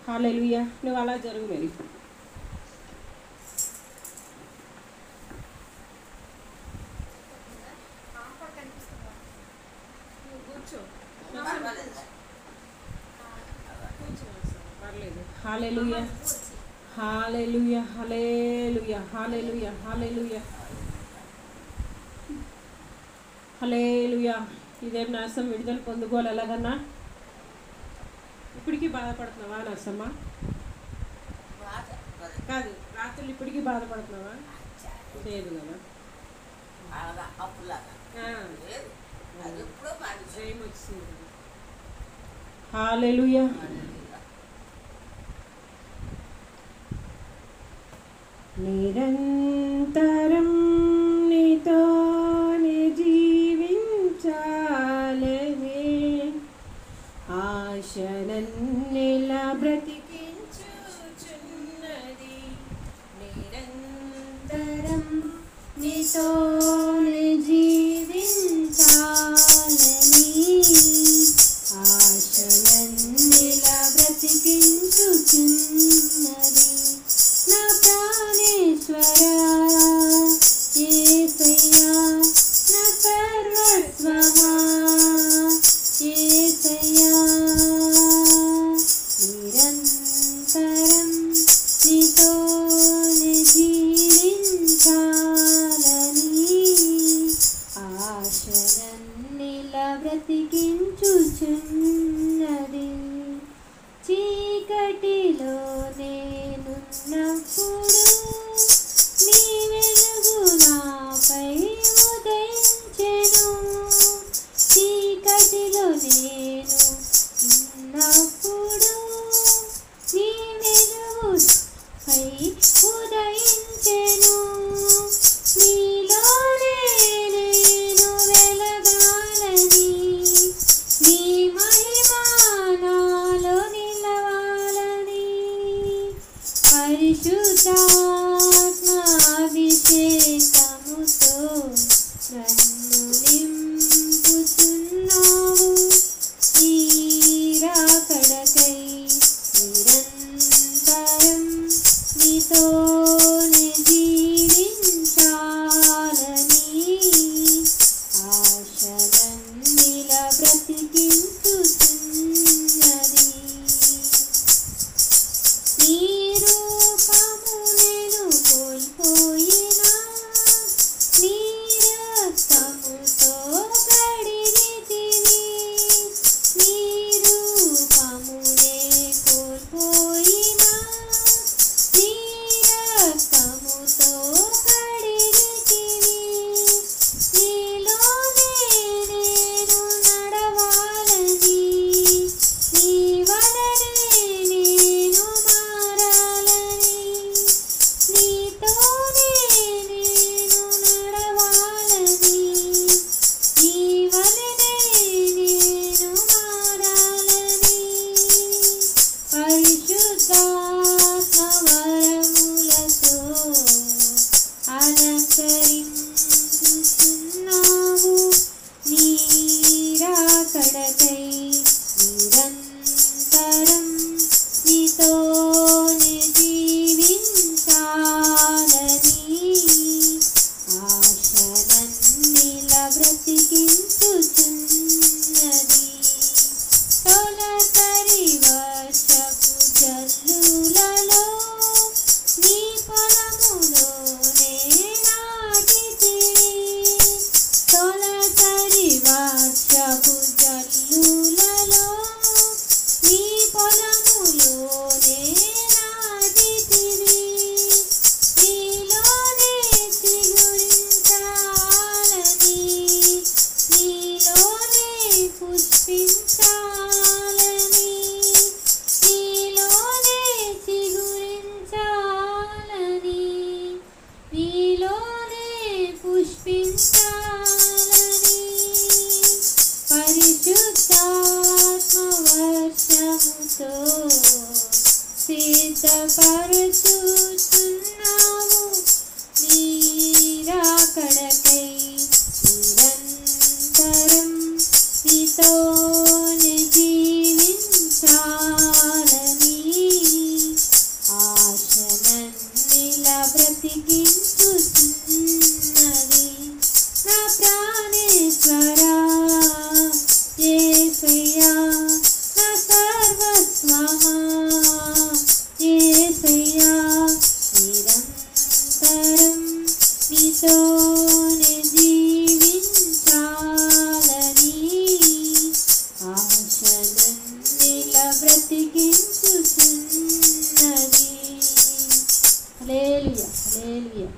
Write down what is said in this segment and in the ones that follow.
Hallelujah నువ్వు అలా జరుగు మరి పర్లేదు హాలెలుయా హాలెలుయా హాలెలుయా హాలెలుయా హాలెలుయా హలేలుయా ఇదేం నరసం విడుదల పొందుకోవాలి ఎలాగన్నా ఇప్పటికీ బాధపడుతున్నావా నరసమ్మ కాదు రాత్రులు ఇప్పటికీ బాధపడుతున్నావా లేదు కదా ఆ, జయం వచ్చింది కదా. హాలెలుయా నిరంతరం నీతోనే జీవించాలనే ఆశనన్నెలా బ్రతికించుచున్నది నిరంతరం నీతోనే జీవించాలని ఆశనన్నెలా బ్రతికించుచున్నది నా ప్రాణేశ్వరా యేసయ్యా నా సర్వస్వమా యేసయ్యా నిరంతరం నీతోనే జీవించాలని ఆశనన్నిలా బ్రతికించుచున్నది చీకటిలో నేనున్నప్పుడు నీ వెలుగు నాపై ఉదయించెను చీకటిలో నేను ఉన్నప్పుడు నీ వెలుగు పై ఉదయించెను నీలోనే నేను వెలగాలని నీ మహిమా నాలో నిలవాలని పరిశుద్ధాత్మాభిషేకముతో నన్ను నింపుతున్నావు నీరాకడకై నిరంతరం నీతోనే జీవించాలని ఆశలన్నిలా బ్రతికించుతున్నది నీ రూపము నేను కోల్పోయినా నీ రక్తముతో కడిగితివి నీ రూపమునే కోల్పోయినా నీ రక్తముతో కడిగితివి నీలోనే నేను నడవాలని నీ వలనే నేను మారాలని నీతోనే నేను నడవాలని నీ వలనే నేను మారాలని పరిశుద్ధాత్మ వరములతో అలంకరించుచున్నావు నీరాకడకై నిరంతరం నీతోనే జీవించాలని ఆశనన్నిలా బ్రతికించుచున్నది తొలకరి వర్షపు జల్లులలో నీ పొలములోనే నాటితివి తొలకరి వర్షపు జల్లులలో నీ పొలములోనే నాటితివి నీలోనే చిగురించాలని నీలోనే పుష్పించాలని నీలోనే చిగురించాలని నీలోనే పుష్పించాలని పరిశుద్ధాత్మ వర్షముతో సిద్ధపరచుచున్నావు నీరాకడకై నిరంతరం నీతోనే జీవించాలని స్వాహా యేసయ్యా నిరంతరం నీతోనే జీవించాలని ఆశనన్నిలా బ్రతికించుతున్నది హల్లెలూయా హల్లెలూయా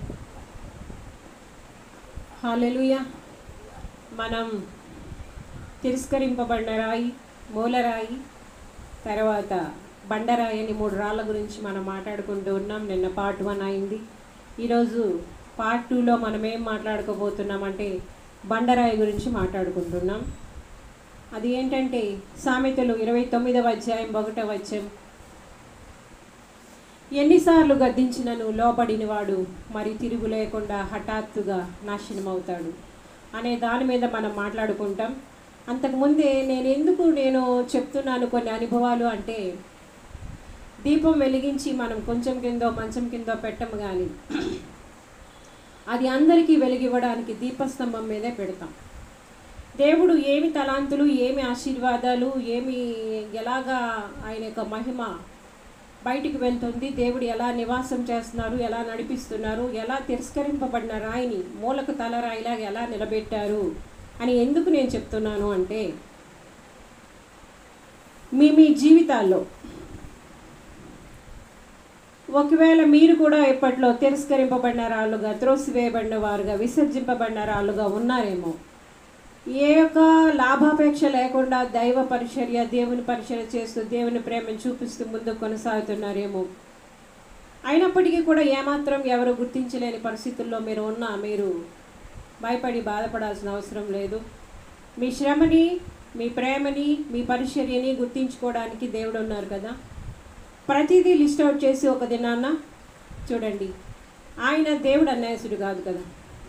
హాలెలుయ మనం తిరస్కరింపబడిన రాయి మూలరాయి తర్వాత బండరాయి అని మూడు రాళ్ళ గురించి మనం మాట్లాడుకుంటూ ఉన్నాం నిన్న పార్ట్ వన్ అయింది ఈరోజు పార్ట్ టూలో మనం ఏం మాట్లాడుకోబోతున్నామంటే బండరాయి గురించి మాట్లాడుకుంటున్నాం అది ఏంటంటే సామెతలు ఇరవై తొమ్మిదవ అధ్యాయం ఒకటవ అధ్యాయం ఎన్నిసార్లు గద్దించినను లోబడిన వాడు మరి తిరుగు లేకుండా హఠాత్తుగా నాశనమవుతాడు అనే దాని మీద మనం మాట్లాడుకుంటాం అంతకుముందే నేను ఎందుకు నేను చెప్తున్నాను కొన్ని అనుభవాలు అంటే దీపం వెలిగించి మనం కొంచెం కిందో మంచం కిందో పెట్టము కానీ అది అందరికీ వెలిగివ్వడానికి దీపస్తంభం మీదే పెడతాం దేవుడు ఏమి తలాంతులు ఏమి ఆశీర్వాదాలు ఏమి ఎలాగా ఆయన యొక్క మహిమ బయటికి వెళ్తుంది దేవుడు ఎలా నివాసం చేస్తున్నారు ఎలా నడిపిస్తున్నారు ఎలా తిరస్కరింపబడిన రాయిని మూలకు తల రాయిలాగా ఎలా నిలబెట్టారు అని ఎందుకు నేను చెప్తున్నాను అంటే మీ మీ జీవితాల్లో ఒకవేళ మీరు కూడా ఇప్పట్లో తిరస్కరింపబడిన రాళ్ళుగా త్రోసివేయబడిన వారుగా విసర్జింపబడిన రాళ్ళుగా ఉన్నారేమో ఏ యొక్క లాభాపేక్ష లేకుండా దైవ పరిచర్య దేవుని పరిచర్య చేస్తూ దేవుని ప్రేమను చూపిస్తూ ముందుకు కొనసాగుతున్నారేమో అయినప్పటికీ కూడా ఏమాత్రం ఎవరు గుర్తించలేని పరిస్థితుల్లో మీరు ఉన్నా మీరు భయపడి బాధపడాల్సిన అవసరం లేదు మీ శ్రమని మీ ప్రేమని మీ పరిచర్యని గుర్తించుకోవడానికి దేవుడు ఉన్నారు కదా ప్రతిదీ లిస్ట్ అవుట్ చేసి ఒక దినాన్న చూడండి ఆయన దేవుడు అన్యాయసుడు కాదు కదా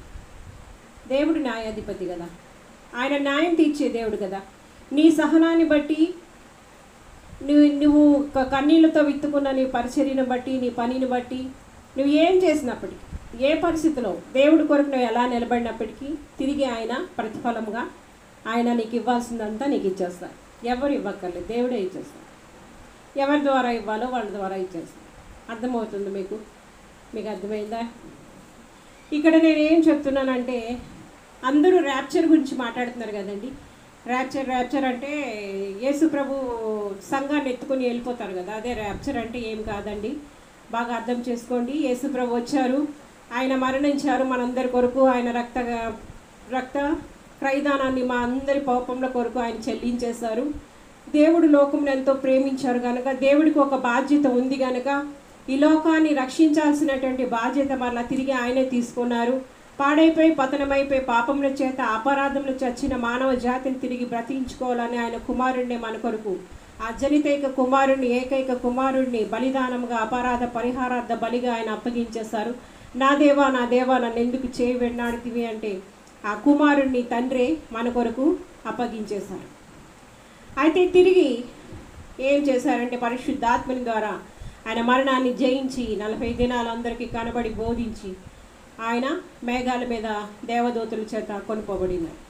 దేవుడు న్యాయాధిపతి కదా ఆయన న్యాయం తీర్చే దేవుడు కదా నీ సహనాన్ని బట్టి నువ్వు నువ్వు క- కన్నీళ్లతో విత్తుకున్న నీ పరిచర్యను బట్టి నీ పనిని బట్టి నువ్వు ఏం చేసినప్పటికీ ఏ పరిస్థితిలో దేవుడి కొరకు నువ్వు ఎలా నిలబడినప్పటికీ తిరిగి ఆయన ప్రతిఫలముగా ఆయన నీకు ఇవ్వాల్సిందంతా నీకు ఇచ్చేస్తారు ఎవరు ఇవ్వక్కర్లేదు దేవుడే ఇచ్చేస్తారు ఎవరి ద్వారా ఇవ్వాలో వాళ్ళ ద్వారా ఇచ్చేస్తారు అర్థమవుతుంది మీకు మీకు అర్థమైందా ఇక్కడ నేను ఏం చెప్తున్నానంటే అందరూ ర్యాప్చర్ గురించి మాట్లాడుతున్నారు కదండి ర్యాప్చర్ ర్యాప్చర్ అంటే యేసు ప్రభు సంఘాన్ని ఎత్తుకొని వెళ్ళిపోతారు కదా అదే ర్యాప్చర్ అంటే ఏం కాదండి బాగా అర్థం చేసుకోండి యేసు ప్రభు వచ్చారు ఆయన మరణించారు మనందరి కొరకు ఆయన రక్త రక్త క్రైదానాన్ని మా అందరి పాపంల కొరకు ఆయన చెల్లించేశారు దేవుడు లోకమును ఎంతో ప్రేమించారు కనుక దేవుడికి ఒక బాధ్యత ఉంది కనుక ఈ లోకాన్ని రక్షించాల్సినటువంటి బాధ్యత మరలా తిరిగి ఆయనే తీసుకున్నారు పాడైపోయి పతనమైపోయి పాపముల చేత అపరాధములు చచ్చిన మానవ జాతిని తిరిగి బ్రతికించుకోవాలని ఆయన కుమారుణ్ణి మన కొరకు ఆ జనితైక కుమారుణ్ణి ఏకైక కుమారుణ్ణి బలిదానముగా అపరాధ పరిహారార్థ బలిగా ఆయన అప్పగించేశారు నా దేవా నా దేవా నన్ను ఎందుకు చేయి వెన్నాడుతివి అంటే ఆ కుమారుణ్ణి తండ్రే మన కొరకు అప్పగించేశారు అయితే తిరిగి ఏం చేశారంటే పరిశుద్ధాత్మని ద్వారా ఆయన మరణాన్ని జయించి నలభై దినాలు అందరికీ కనబడి బోధించి ఆయన మేఘాల మీద దేవదూతల చేత కొనుకోబడినారు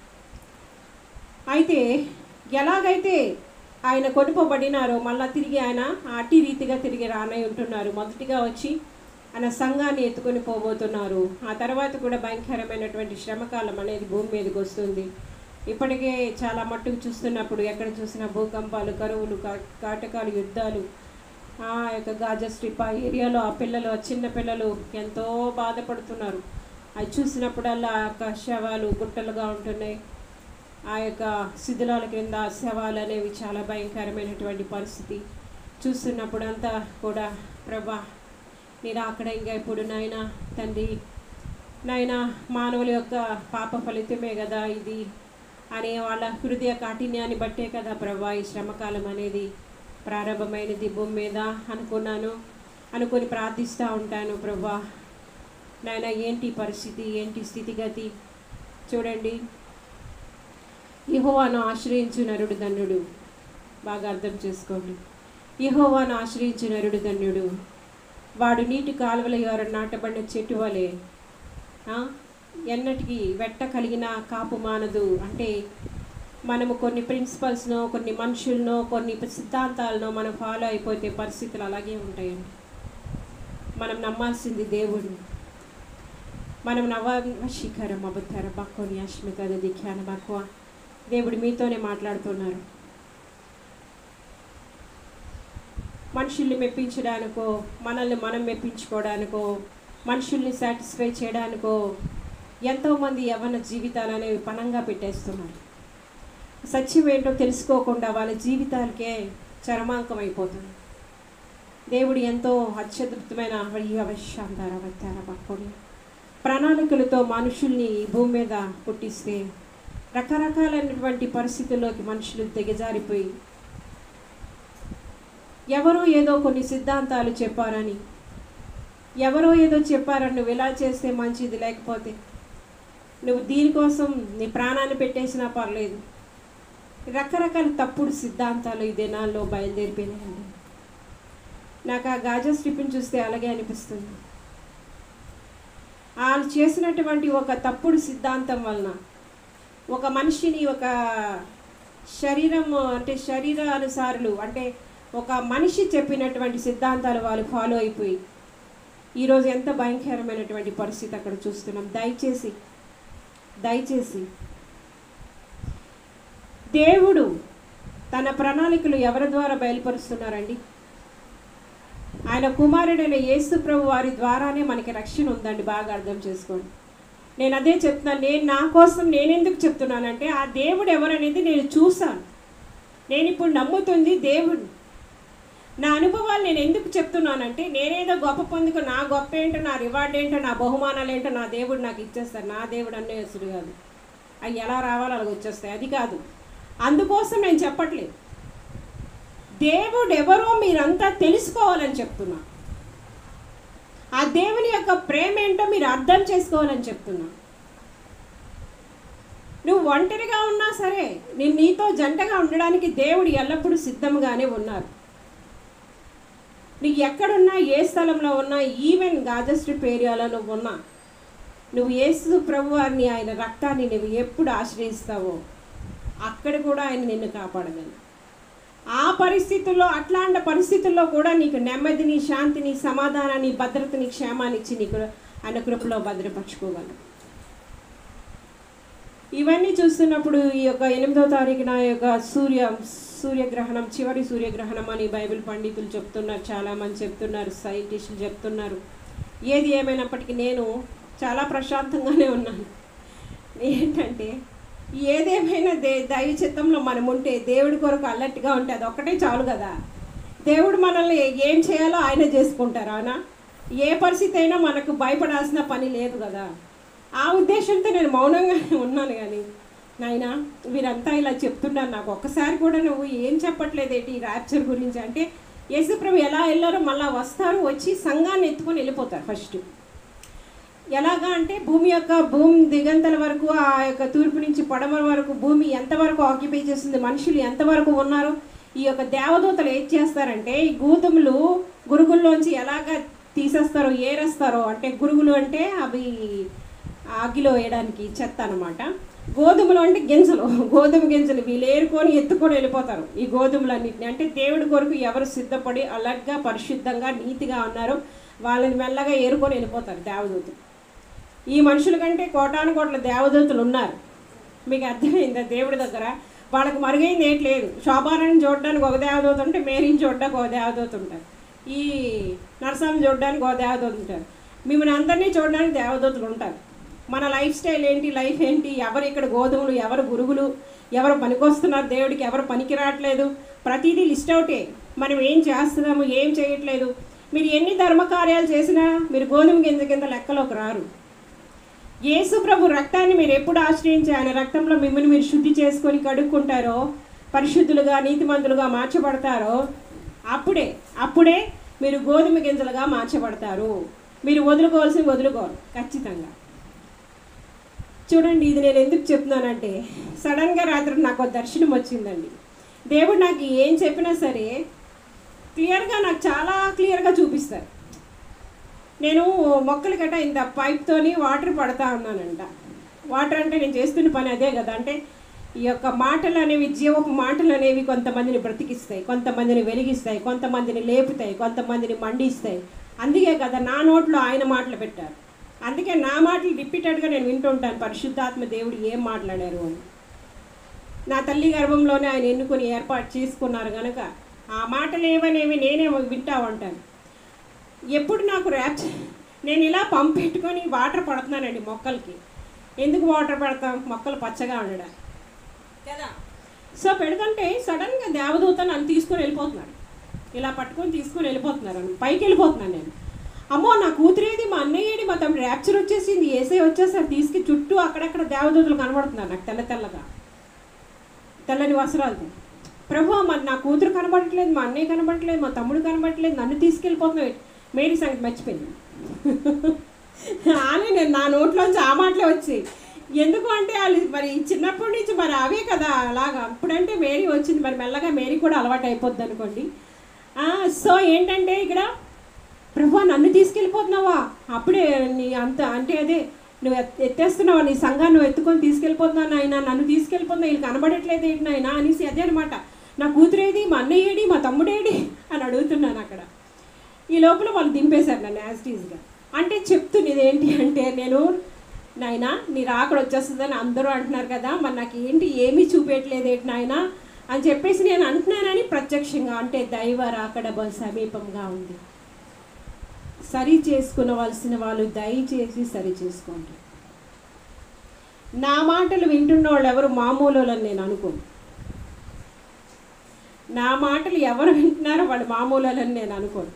అయితే ఎలాగైతే ఆయన కొనుకోబడినారో మళ్ళా తిరిగి ఆయన అట్టి రీతిగా తిరిగి రానై ఉంటున్నారు మొదటిగా వచ్చి ఆయన సంఘాన్ని ఎత్తుకొని పోబోతున్నారు ఆ తర్వాత కూడా భయంకరమైనటువంటి శ్రమకాలం అనేది భూమి మీదకి వస్తుంది ఇప్పటికే చాలా మట్టుకు చూస్తున్నప్పుడు ఎక్కడ చూసినా భూకంపాలు కరువులు కా- కాటకాలు యుద్ధాలు ఆ యొక్క గాజా స్ట్రిప్ ఆ ఏరియాలో ఆ పిల్లలు ఆ చిన్న పిల్లలు ఎంతో బాధపడుతున్నారు అది చూసినప్పుడల్లా ఆ యొక్క శవాలు గుట్టలుగా ఉంటున్నాయి ఆ యొక్క శిథిలాల క్రింద ఆ శవాలు అనేవి చాలా భయంకరమైనటువంటి పరిస్థితి చూస్తున్నప్పుడు అంతా కూడా ప్రభా నేను అక్కడ ఇంకా ఇప్పుడు నాయన తండ్రి నాయన మానవుల యొక్క పాప ఫలితమే కదా ఇది అనే వాళ్ళ హృదయ కాఠిన్యాన్ని బట్టే కదా ప్రభా ఈ శ్రమకాలం అనేది ప్రారంభమైనది భూమి మీద అనుకున్నాను అనుకొని ప్రార్థిస్తూ ఉంటాను ప్రభా నాయన ఏంటి పరిస్థితి ఏంటి స్థితిగతి చూడండి యహోవాను ఆశ్రయించు నరుడు ధన్యుడు బాగా అర్థం చేసుకోండి యహోవాను ఆశ్రయించు నరుడు ధన్యుడు వాడు నీటి కాలువల ఎవరు నాటబడిన చెట్టు వలె ఆ, ఎన్నటికి వెట్ట కలిగిన కాపు మానదు అంటే మనము కొన్ని ప్రిన్సిపల్స్నో కొన్ని మనుషులనో కొన్ని సిద్ధాంతాలనో మనం ఫాలో అయిపోతే పరిస్థితులు అలాగే ఉంటాయండి మనం నమ్మాల్సింది దేవుడిని మనం నవ శిఖరం అబుతార బక్కోని అశ్మిత దిఖ్యాన బక్కువ దేవుడు మీతోనే మాట్లాడుతున్నారు మనుషుల్ని మెప్పించడానికో మనల్ని మనం మెప్పించుకోవడానికో మనుషుల్ని సాటిస్ఫై చేయడానికో ఎంతోమంది యవన జీవితాలు అనేవి పణంగా పెట్టేస్తున్నారు సత్యం ఏంటో తెలుసుకోకుండా వాళ్ళ జీవితాలకే చరమాంకం అయిపోతుంది దేవుడు ఎంతో అత్యద్భుతమైన అవశ్యాంతార వత్తార పక్కుని ప్రణాళికలతో మనుషుల్ని ఈ భూమి మీద పుట్టిస్తే రకరకాలైనటువంటి పరిస్థితుల్లోకి మనుషులు దిగజారిపోయి ఎవరో ఏదో కొన్ని సిద్ధాంతాలు చెప్పారని ఎవరో ఏదో చెప్పారని నువ్వు ఇలా చేస్తే మంచిది లేకపోతే నువ్వు దీనికోసం నీ ప్రాణాన్ని పెట్టేసినా పర్లేదు రకరకాల తప్పుడు సిద్ధాంతాలు ఈ దినాల్లో బయలుదేరిపోయినాయండి నాకు ఆ గాజా స్ట్రిప్ని చూస్తే అలాగే అనిపిస్తుంది వాళ్ళు చేసినటువంటి ఒక తప్పుడు సిద్ధాంతం వలన ఒక మనిషిని ఒక శరీరం అంటే శరీరానుసారులు అంటే ఒక మనిషి చెప్పినటువంటి సిద్ధాంతాలు వాళ్ళు ఫాలో అయిపోయి ఈరోజు ఎంత భయంకరమైనటువంటి పరిస్థితి అక్కడ చూస్తున్నాం దయచేసి దయచేసి దేవుడు తన ప్రణాళికలు ఎవరి ద్వారా బయలుపరుస్తున్నారండి ఆయన కుమారుడైన యేసు ప్రభు వారి ద్వారానే మనకి రక్షణ ఉందండి బాగా అర్థం చేసుకోండి నేను అదే చెప్తున్నాను నేను నా కోసం నేను ఎందుకు చెప్తున్నానంటే ఆ దేవుడు ఎవరనేది నేను చూశాను నేను ఇప్పుడు నమ్ముతుంది దేవుడు నా అనుభవాలు నేను ఎందుకు చెప్తున్నానంటే నేనేదో గొప్ప పొందుకు నా గొప్ప ఏంటో నా రివార్డ్ ఏంటో నా బహుమానాలు ఏంటో నా దేవుడు నాకు ఇచ్చేస్తాడు నా దేవుడు అన్నేసుడు కాదు అవి ఎలా రావాలో అలాగ వచ్చేస్తాయి అది కాదు అందుకోసం నేను చెప్పట్లేదు దేవుడు ఎవరో మీరంతా తెలుసుకోవాలని చెప్తున్నా ఆ దేవుని యొక్క ప్రేమ ఏంటో మీరు అర్థం చేసుకోవాలని చెప్తున్నా నువ్వు ఒంటరిగా ఉన్నా సరే నేను నీతో జంటగా ఉండడానికి దేవుడు ఎల్లప్పుడూ సిద్ధంగానే ఉన్నారు నువ్వు ఎక్కడున్నా ఏ స్థలంలో ఉన్నా ఈవెన్ గాజా స్ట్రిప్ ఏరియాలో నువ్వు ఉన్నా నువ్వు యేసు ప్రభు వారిని ఆయన రక్తాన్ని నువ్వు ఎప్పుడు ఆశ్రయిస్తావో అక్కడ కూడా ఆయన నిన్ను కాపాడగలరు ఆ పరిస్థితుల్లో అట్లాంటి పరిస్థితుల్లో కూడా నీకు నెమ్మదిని శాంతిని సమాధానాన్ని భద్రతని క్షేమాన్ని ఇచ్చి నీకు ఆయన కృపలో భద్రపరచుకోగలరు ఇవన్నీ చూస్తున్నప్పుడు ఈ యొక్క ఎనిమిదో తారీఖున ఈ యొక్క సూర్య సూర్యగ్రహణం చివరి సూర్యగ్రహణం అని బైబిల్ పండితులు చెప్తున్నారు చాలామంది చెప్తున్నారు సైంటిస్టులు చెప్తున్నారు ఏది ఏమైనప్పటికీ నేను చాలా ప్రశాంతంగానే ఉన్నాను ఏంటంటే ఏదేమైనా దే దైవ చిత్తంలో మనం ఉంటే దేవుడి కొరకు అలర్ట్గా ఉంటే అది ఒక్కటే చాలు కదా దేవుడు మనల్ని ఏం చేయాలో ఆయన చేసుకుంటారు అవునా ఏ పరిస్థితి అయినా మనకు భయపడాల్సిన పని లేదు కదా ఆ ఉద్దేశంతో నేను మౌనంగానే ఉన్నాను కానీ నాయన వీరంతా ఇలా చెప్తున్నారు నాకు ఒక్కసారి కూడా నువ్వు ఏం చెప్పట్లేదేంటి ఈ ర్యాప్చర్ గురించి అంటే యేసుప్రభు ఎలా వెళ్ళారో మళ్ళీ వస్తారు వచ్చి సంఘాన్ని ఎత్తుకొని వెళ్ళిపోతారు ఫస్ట్ ఎలాగా అంటే భూమి యొక్క భూమి దిగంతల వరకు ఆ యొక్క తూర్పు నుంచి పడమర వరకు భూమి ఎంతవరకు ఆక్యుపై చేస్తుంది మనుషులు ఎంతవరకు ఉన్నారు ఈ యొక్క దేవదూతలు ఏం చేస్తారంటే ఈ గూతుములు గురుగుల్లోంచి ఎలాగ తీసేస్తారో ఏరేస్తారో అంటే గురుగులు అంటే అవి అగ్గిలో వేయడానికి చెత్త అనమాట గోధుమలు అంటే గింజలు గోధుమ గింజలు వీళ్ళు ఏరుకొని ఎత్తుకొని వెళ్ళిపోతారు ఈ గోధుమలన్నింటిని అంటే దేవుడి కొరకు ఎవరు సిద్ధపడి అలర్ట్గా పరిశుద్ధంగా నీతిగా ఉన్నారో వాళ్ళని మెల్లగా ఏరుకొని వెళ్ళిపోతారు దేవదూతలు ఈ మనుషుల కంటే కోటాను కోట్ల దేవదూతలు ఉన్నారు మీకు అర్థమైందా దేవుడి దగ్గర వాళ్ళకి మరుగైంది ఏంటి లేదు శోభారాన్ని చూడడానికి ఒక దేవదూత ఉంటే మేరీని చూడడానికి ఒక దేవదూత ఉంటారు ఈ నరసాన్ని చూడడానికి ఒక దేవదూత ఉంటారు మిమ్మల్ని అందరినీ చూడడానికి దేవదూతలు ఉంటారు మన లైఫ్ స్టైల్ ఏంటి లైఫ్ ఏంటి ఎవరు ఇక్కడ గోధుమలు ఎవరు గురుగులు ఎవరు పనికొస్తున్నారు దేవుడికి ఎవరు పనికి రావట్లేదు ప్రతిదీ లిస్ట్ అవుటే మనం ఏం చేస్తున్నాము ఏం చేయట్లేదు మీరు ఎన్ని ధర్మకార్యాలు చేసినా మీరు గోధుమ గింజ కింద లెక్కలోకి రారు యేసు ప్రభు రక్తాన్ని మీరు ఎప్పుడు ఆశ్రయించి ఆయన రక్తంలో మిమ్మల్ని మీరు శుద్ధి చేసుకొని కడుక్కుంటారో పరిశుద్ధులుగా నీతిమంతులుగా మార్చబడతారో అప్పుడే అప్పుడే మీరు గోధుమ గింజలుగా మార్చబడతారు మీరు వదులుకోవాల్సి వదులుకోరు ఖచ్చితంగా చూడండి ఇది నేను ఎందుకు చెప్తున్నానంటే సడన్గా రాత్రి నాకు ఒక దర్శనం వచ్చిందండి దేవుడు నాకు ఏం చెప్పినా సరే క్లియర్గా నాకు చాలా క్లియర్గా చూపిస్తారు నేను మొక్కలు గట్ట ఇంత పైప్తోని వాటర్ పడతా ఉన్నానంట వాటర్ అంటే నేను చేస్తున్న పని అదే కదా అంటే ఈ యొక్క మాటలు అనేవి జీవపు మాటలు అనేవి కొంతమందిని బ్రతికిస్తాయి కొంతమందిని వెలిగిస్తాయి కొంతమందిని లేపుతాయి కొంతమందిని మండిస్తాయి అందుకే కదా నా నోట్లో ఆయన మాటలు పెట్టారు అందుకే నా మాటలు రిపీటెడ్గా నేను వింటుంటాను పరిశుద్ధాత్మ దేవుడు ఏం మాట్లాడారు అని నా తల్లి గర్భంలోనే ఆయన ఎన్నుకొని ఏర్పాటు చేసుకున్నారు కనుక ఆ మాటలు ఏవనేవి నేనే వింటా ఉంటాను ఎప్పుడు నాకు ర్యాప్ నేను ఇలా పంప్ పెట్టుకొని వాటర్ పడుతున్నానండి మొక్కలకి ఎందుకు వాటర్ పెడతాం మొక్కలు పచ్చగా ఉండడానికి కదా సో పెడుతుంటే సడన్గా దేవదూత నన్ను తీసుకొని వెళ్ళిపోతున్నాడు ఇలా పట్టుకొని తీసుకొని వెళ్ళిపోతున్నారు పైకి వెళ్ళిపోతున్నాను నేను అమ్మో నా కూతురేది మా అన్నయ్యేది మా తమ్ముడు ర్యాప్చర్ వచ్చేసింది ఏసే వచ్చేసారు తీసుకు చుట్టూ అక్కడక్కడ దేవదూతలు కనబడుతున్నారు నాకు తెల్ల తెల్లగా తెల్లని వస్త్రాలతో ప్రభు మరి నా కూతురు కనబడట్లేదు మా అన్నయ్య కనబడట్లేదు మా తమ్ముడు కనబడట్లేదు నన్ను తీసుకెళ్ళిపోతున్నావు మేరీ సంగతి మర్చిపోయింది ఆనే నేను నా నోట్లోంచి ఆ మాటలే వచ్చాయి ఎందుకు అంటే వాళ్ళు మరి చిన్నప్పటి నుంచి మరి అవే కదా అలాగా అప్పుడంటే మేరీ వచ్చింది మరి మెల్లగా మేరీ కూడా అలవాటు అయిపోద్ది అనుకోండి ఆ, సో ఏంటంటే ఇక్కడ ప్రభు నన్ను తీసుకెళ్ళిపోతున్నావా అప్పుడే నీ అంత అంటే అదే నువ్వు ఎత్- ఎత్తేస్తున్నావా నీ సంఘాన్ని నువ్వు ఎత్తుకొని తీసుకెళ్ళిపోతున్నాను ఆయన నన్ను తీసుకెళ్ళిపోతున్నా వీళ్ళు కనబడట్లేదు ఏంటి నాయన అనేసి అదే అనమాట నా కూతురేది మా అన్నయ్యేడి మా తమ్ముడేడి అని అడుగుతున్నాను అక్కడ ఈ లోపల వాళ్ళు దింపేశారు నన్ను యాజిటీస్గా అంటే చెప్తున్నది ఏంటి అంటే నేను నాయన నీ రాకడ వచ్చేస్తుందని అందరూ అంటున్నారు కదా మరి నాకు ఏంటి ఏమీ చూపించట్లేదు ఏంటి నాయన అని చెప్పేసి నేను అంటున్నానని ప్రత్యక్షంగా అంటే దైవ రాకడ బహు సమీపంగా ఉంది సరి చేసుకునవలసిన వాళ్ళు దయచేసి సరి చేసుకోండి నా మాటలు వింటున్న వాళ్ళు ఎవరు మామూలు అని నేను అనుకోను నా మాటలు ఎవరు వింటున్నారో వాళ్ళు మామూలు అని నేను అనుకోను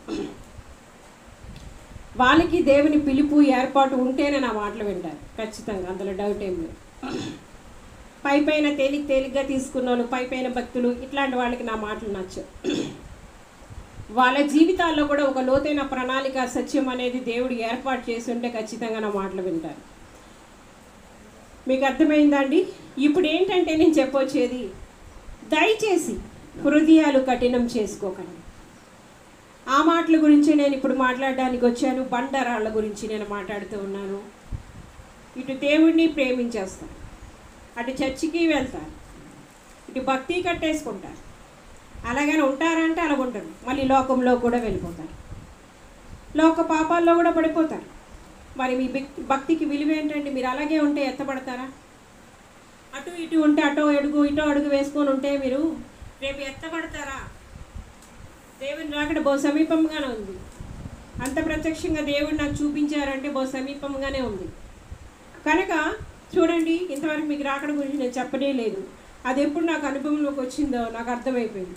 వాళ్ళకి దేవుని పిలుపు ఏర్పాటు ఉంటేనే నా మాటలు వింటారు ఖచ్చితంగా అందులో డౌట్ ఏం లేదు పై పైన తేలిక తేలిగ్గా తీసుకున్న వాళ్ళు పై పైన భక్తులు ఇట్లాంటి వాళ్ళకి నా మాటలు నచ్చవు వాళ్ళ జీవితాల్లో కూడా ఒక లోతైన ప్రణాళిక సత్యం అనేది దేవుడు ఏర్పాటు చేసి ఉంటే ఖచ్చితంగా నా మాటలు వింటారు మీకు అర్థమైందండి ఇప్పుడు ఏంటంటే నేను చెప్పొచ్చేది దయచేసి హృదయాలు కఠినం చేసుకోకండి ఆ మాటల గురించి నేను ఇప్పుడు మాట్లాడడానికి వచ్చాను బండరాళ్ళ గురించి నేను మాట్లాడుతూ ఉన్నాను ఇటు దేవుడిని ప్రేమించేస్తాను అటు చర్చికి వెళ్తాను ఇటు భక్తి కట్టేసుకుంటారు అలాగని ఉంటారంటే అలాగ ఉంటారు మళ్ళీ లోకంలో కూడా వెళ్ళిపోతారు లోక పాపాల్లో కూడా పడిపోతారు మరి మీ భక్- భక్తికి విలువ ఏంటండి మీరు అలాగే ఉంటే ఎత్తపడతారా అటు ఇటు ఉంటే అటో అడుగు ఇటో అడుగు వేసుకొని ఉంటే మీరు రేపు ఎత్తపడతారా దేవుని రాకడ బహు సమీపంగానే ఉంది అంత ప్రత్యక్షంగా దేవుడు నాకు చూపించారంటే బహు సమీపంగానే ఉంది కనుక చూడండి ఇంతవరకు మీకు రాకడ గురించి నేను చెప్పనే లేదు అది ఎప్పుడు నాకు అనుభవంలోకి వచ్చిందో నాకు అర్థమైపోయింది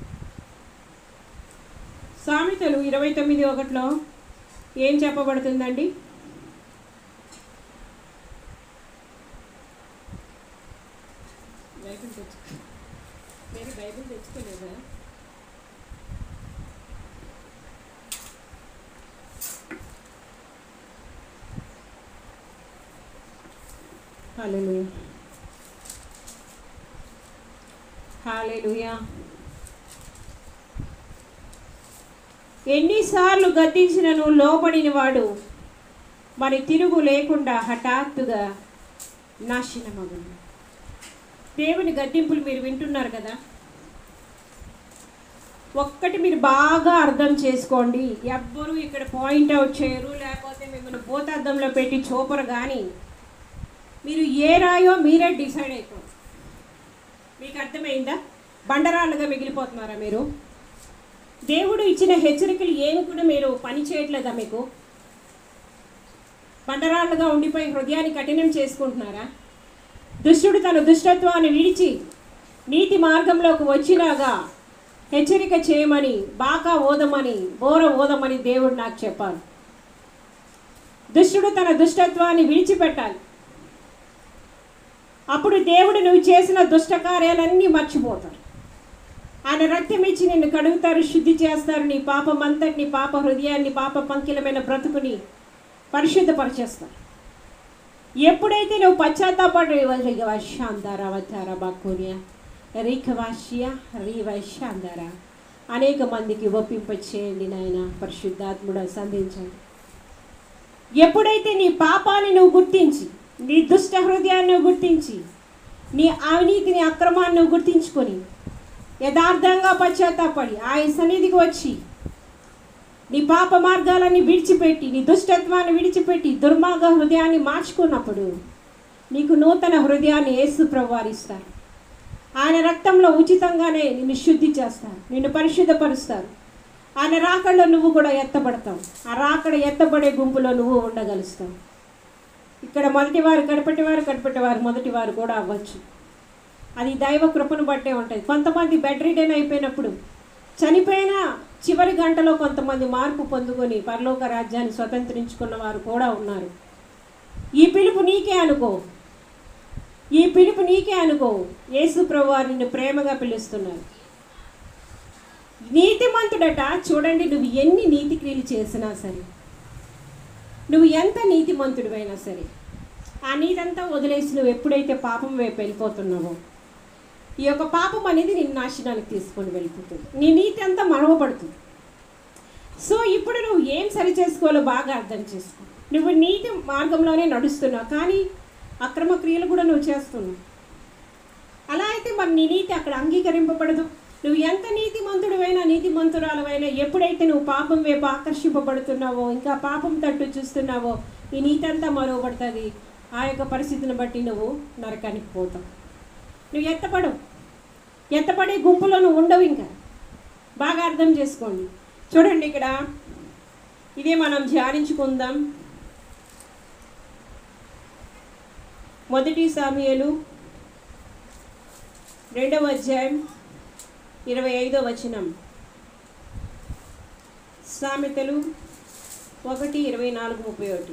సామెతలు ఇరవై తొమ్మిది ఒకటిలో ఏం చెప్పబడుతుందండి బైబిల్ తెచ్చుకో మీరు బైబిల్ తెచ్చుకోలేదా హల్లెలూయా హల్లెలూయా ఎన్నిసార్లు గద్దించినను లోబడిన వాడు మరి తిరుగు లేకుండా హఠాత్తుగా నాశనమగును దేవుని గద్దింపులు మీరు వింటున్నారు కదా ఒక్కటి మీరు బాగా అర్థం చేసుకోండి ఎవ్వరూ ఇక్కడ పాయింట్ అవుట్ చేయరు లేకపోతే మిమ్మల్ని భూతార్థంలో పెట్టి చూపరు కానీ మీరు ఏ రాయో మీరే డిసైడ్ అయిపోరు మీకు అర్థమైందా బండరాళ్ళుగా మిగిలిపోతున్నారా మీరు దేవుడు ఇచ్చిన హెచ్చరికలు ఏమి కూడా మీరు పని చేయట్లేదా మీకు బండరాళ్ళుగా ఉండిపోయి హృదయాన్ని కఠినం చేసుకుంటున్నారా దుష్టుడు తన దుష్టత్వాన్ని విడిచి నీతి మార్గంలోకి వచ్చినాగా హెచ్చరిక చేయమని బాకా ఓదమని బోర ఓదమని దేవుడు నాకు చెప్పారు దుష్టుడు తన దుష్టత్వాన్ని విడిచిపెట్టాలి అప్పుడు దేవుడు నువ్వు చేసిన దుష్ట కార్యాలన్నీ మర్చిపోతారు ఆయన రక్తం ఇచ్చి నిన్ను కడుగుతారు శుద్ధి చేస్తారు నీ పాపం అంతటి నీ పాప హృదయాన్ని పాప పంకిలమైన బ్రతుకుని పరిశుద్ధపరిచేస్తారు ఎప్పుడైతే నువ్వు పశ్చాత్తాపడి వర్షాంధార వచ్చారా బాకోనియా రీఖవాష్య రీవైశాంధార అనేక మందికి ఒప్పింప చేయండి నాయన పరిశుద్ధాత్ముడు సంధించండి ఎప్పుడైతే నీ పాపాన్ని నువ్వు గుర్తించి నీ దుష్ట హృదయాన్ని నువ్వు గుర్తించి నీ అవినీతిని అక్రమాన్ని నువ్వు గుర్తించుకొని యథార్థంగా పశ్చాత్తాపడి ఆయన సన్నిధికి వచ్చి నీ పాప మార్గాలన్నీ విడిచిపెట్టి నీ దుష్టత్వాన్ని విడిచిపెట్టి దుర్మార్గ హృదయాన్ని మార్చుకున్నప్పుడు నీకు నూతన హృదయాన్ని యేసు ప్రభువారిస్తారు ఆయన రక్తంలో ఉచితంగానే నిన్ను శుద్ధి చేస్తారు నిన్ను పరిశుద్ధపరుస్తారు ఆయన రాకడలో నువ్వు కూడా ఎత్తబడతావు ఆ రాకడ ఎత్తబడే గుంపులో నువ్వు ఉండగలుస్తావు ఇక్కడ మొదటివారు కడపటివారు కడపటివారు మొదటివారు కూడా అవ్వచ్చు అది దైవ కృపను బట్టే ఉంటుంది కొంతమంది బెడ్ రిటర్న్ అయిపోయినప్పుడు చనిపోయిన చివరి గంటలో కొంతమంది మార్పు పొందుకొని పరలోక రాజ్యాన్ని స్వతంత్రించుకున్న వారు కూడా ఉన్నారు ఈ పిలుపు నీకే అనుకో ఈ పిలుపు నీకే అనుకో యేసు ప్రభు వారు నిన్ను ప్రేమగా పిలుస్తున్నారు నీతిమంతుడట చూడండి నువ్వు ఎన్ని నీతి క్రియలు చేసినా సరే నువ్వు ఎంత నీతిమంతుడివైనా సరే ఆ నీతంతా వదిలేసి నువ్వు ఎప్పుడైతే పాపం వైపు వెళ్ళిపోతున్నావో ఈ యొక్క పాపం అనేది నిన్ను నాశనానికి తీసుకొని వెళ్ళిపోతుంది నీ నీతి అంతా మరవబడుతుంది సో ఇప్పుడు నువ్వు ఏం సరి చేసుకోవాలో బాగా అర్థం చేసుకో నువ్వు నీతి మార్గంలోనే నడుస్తున్నావు కానీ అక్రమ క్రియలు కూడా నువ్వు చేస్తున్నావు అలా అయితే మరి నీ నీతి అక్కడ అంగీకరింపబడదు నువ్వు ఎంత నీతిమంతుడివైనా నీతిమంతురాలవైనా ఎప్పుడైతే నువ్వు పాపం వైపు ఆకర్షింపబడుతున్నావో ఇంకా పాపం తట్టు చూస్తున్నావో ఈ నీతి అంతా మరవబడుతుంది ఆ యొక్క పరిస్థితిని బట్టి నువ్వు నరకానికి పోతావు నువ్వు ఎత్తపడవు ఎత్తపడే గుంపులో నువ్వు ఉండవు ఇంకా బాగా అర్థం చేసుకోండి చూడండి ఇక్కడ ఇదే మనం ధ్యానించుకుందాం మొదటి సామ్యలు రెండవ అధ్యాయం ఇరవై ఐదో వచనం సామెతలు ఒకటి ఇరవై నాలుగు ముప్పై ఒకటి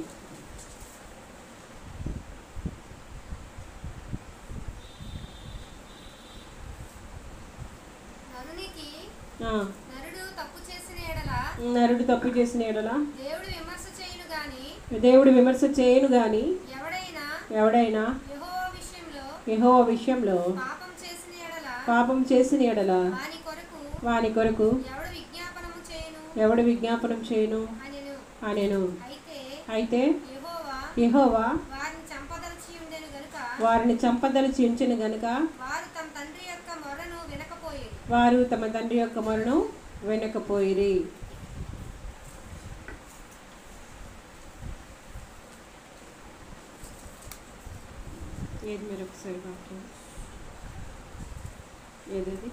నరునికి ఆ, నరుడు తప్పు చేసిన ఎడల నరుడు తప్పు చేసిన ఎడల దేవుడు విమర్శ చేయును గాని దేవుడు విమర్శ చేయను గాని ఎవడైనా ఎవడైనా యెహోవా విషయంలో యహో విషయంలో పాపం చేసిన ఎడల పాపం చేసిన ఎడల వాని కొరకు వాని కొరకు ఎవడు విజ్ఞాపనము చేయును ఎవడు విజ్ఞాపనం చేయను అనెను అనేను అయితే అయితే యెహోవా యెహోవా వారిని చంపదలచి ఉండెను గనుక వారిని చంపదలిచి ఉంచిన గనుక వారు తమ తండ్రి యొక్క మొరను వినకపోయేది వారు తమ తండ్రి యొక్క మరణం వెనకపోయిరి ఏది మీరు ఒకసారి వాక్యం ఏదది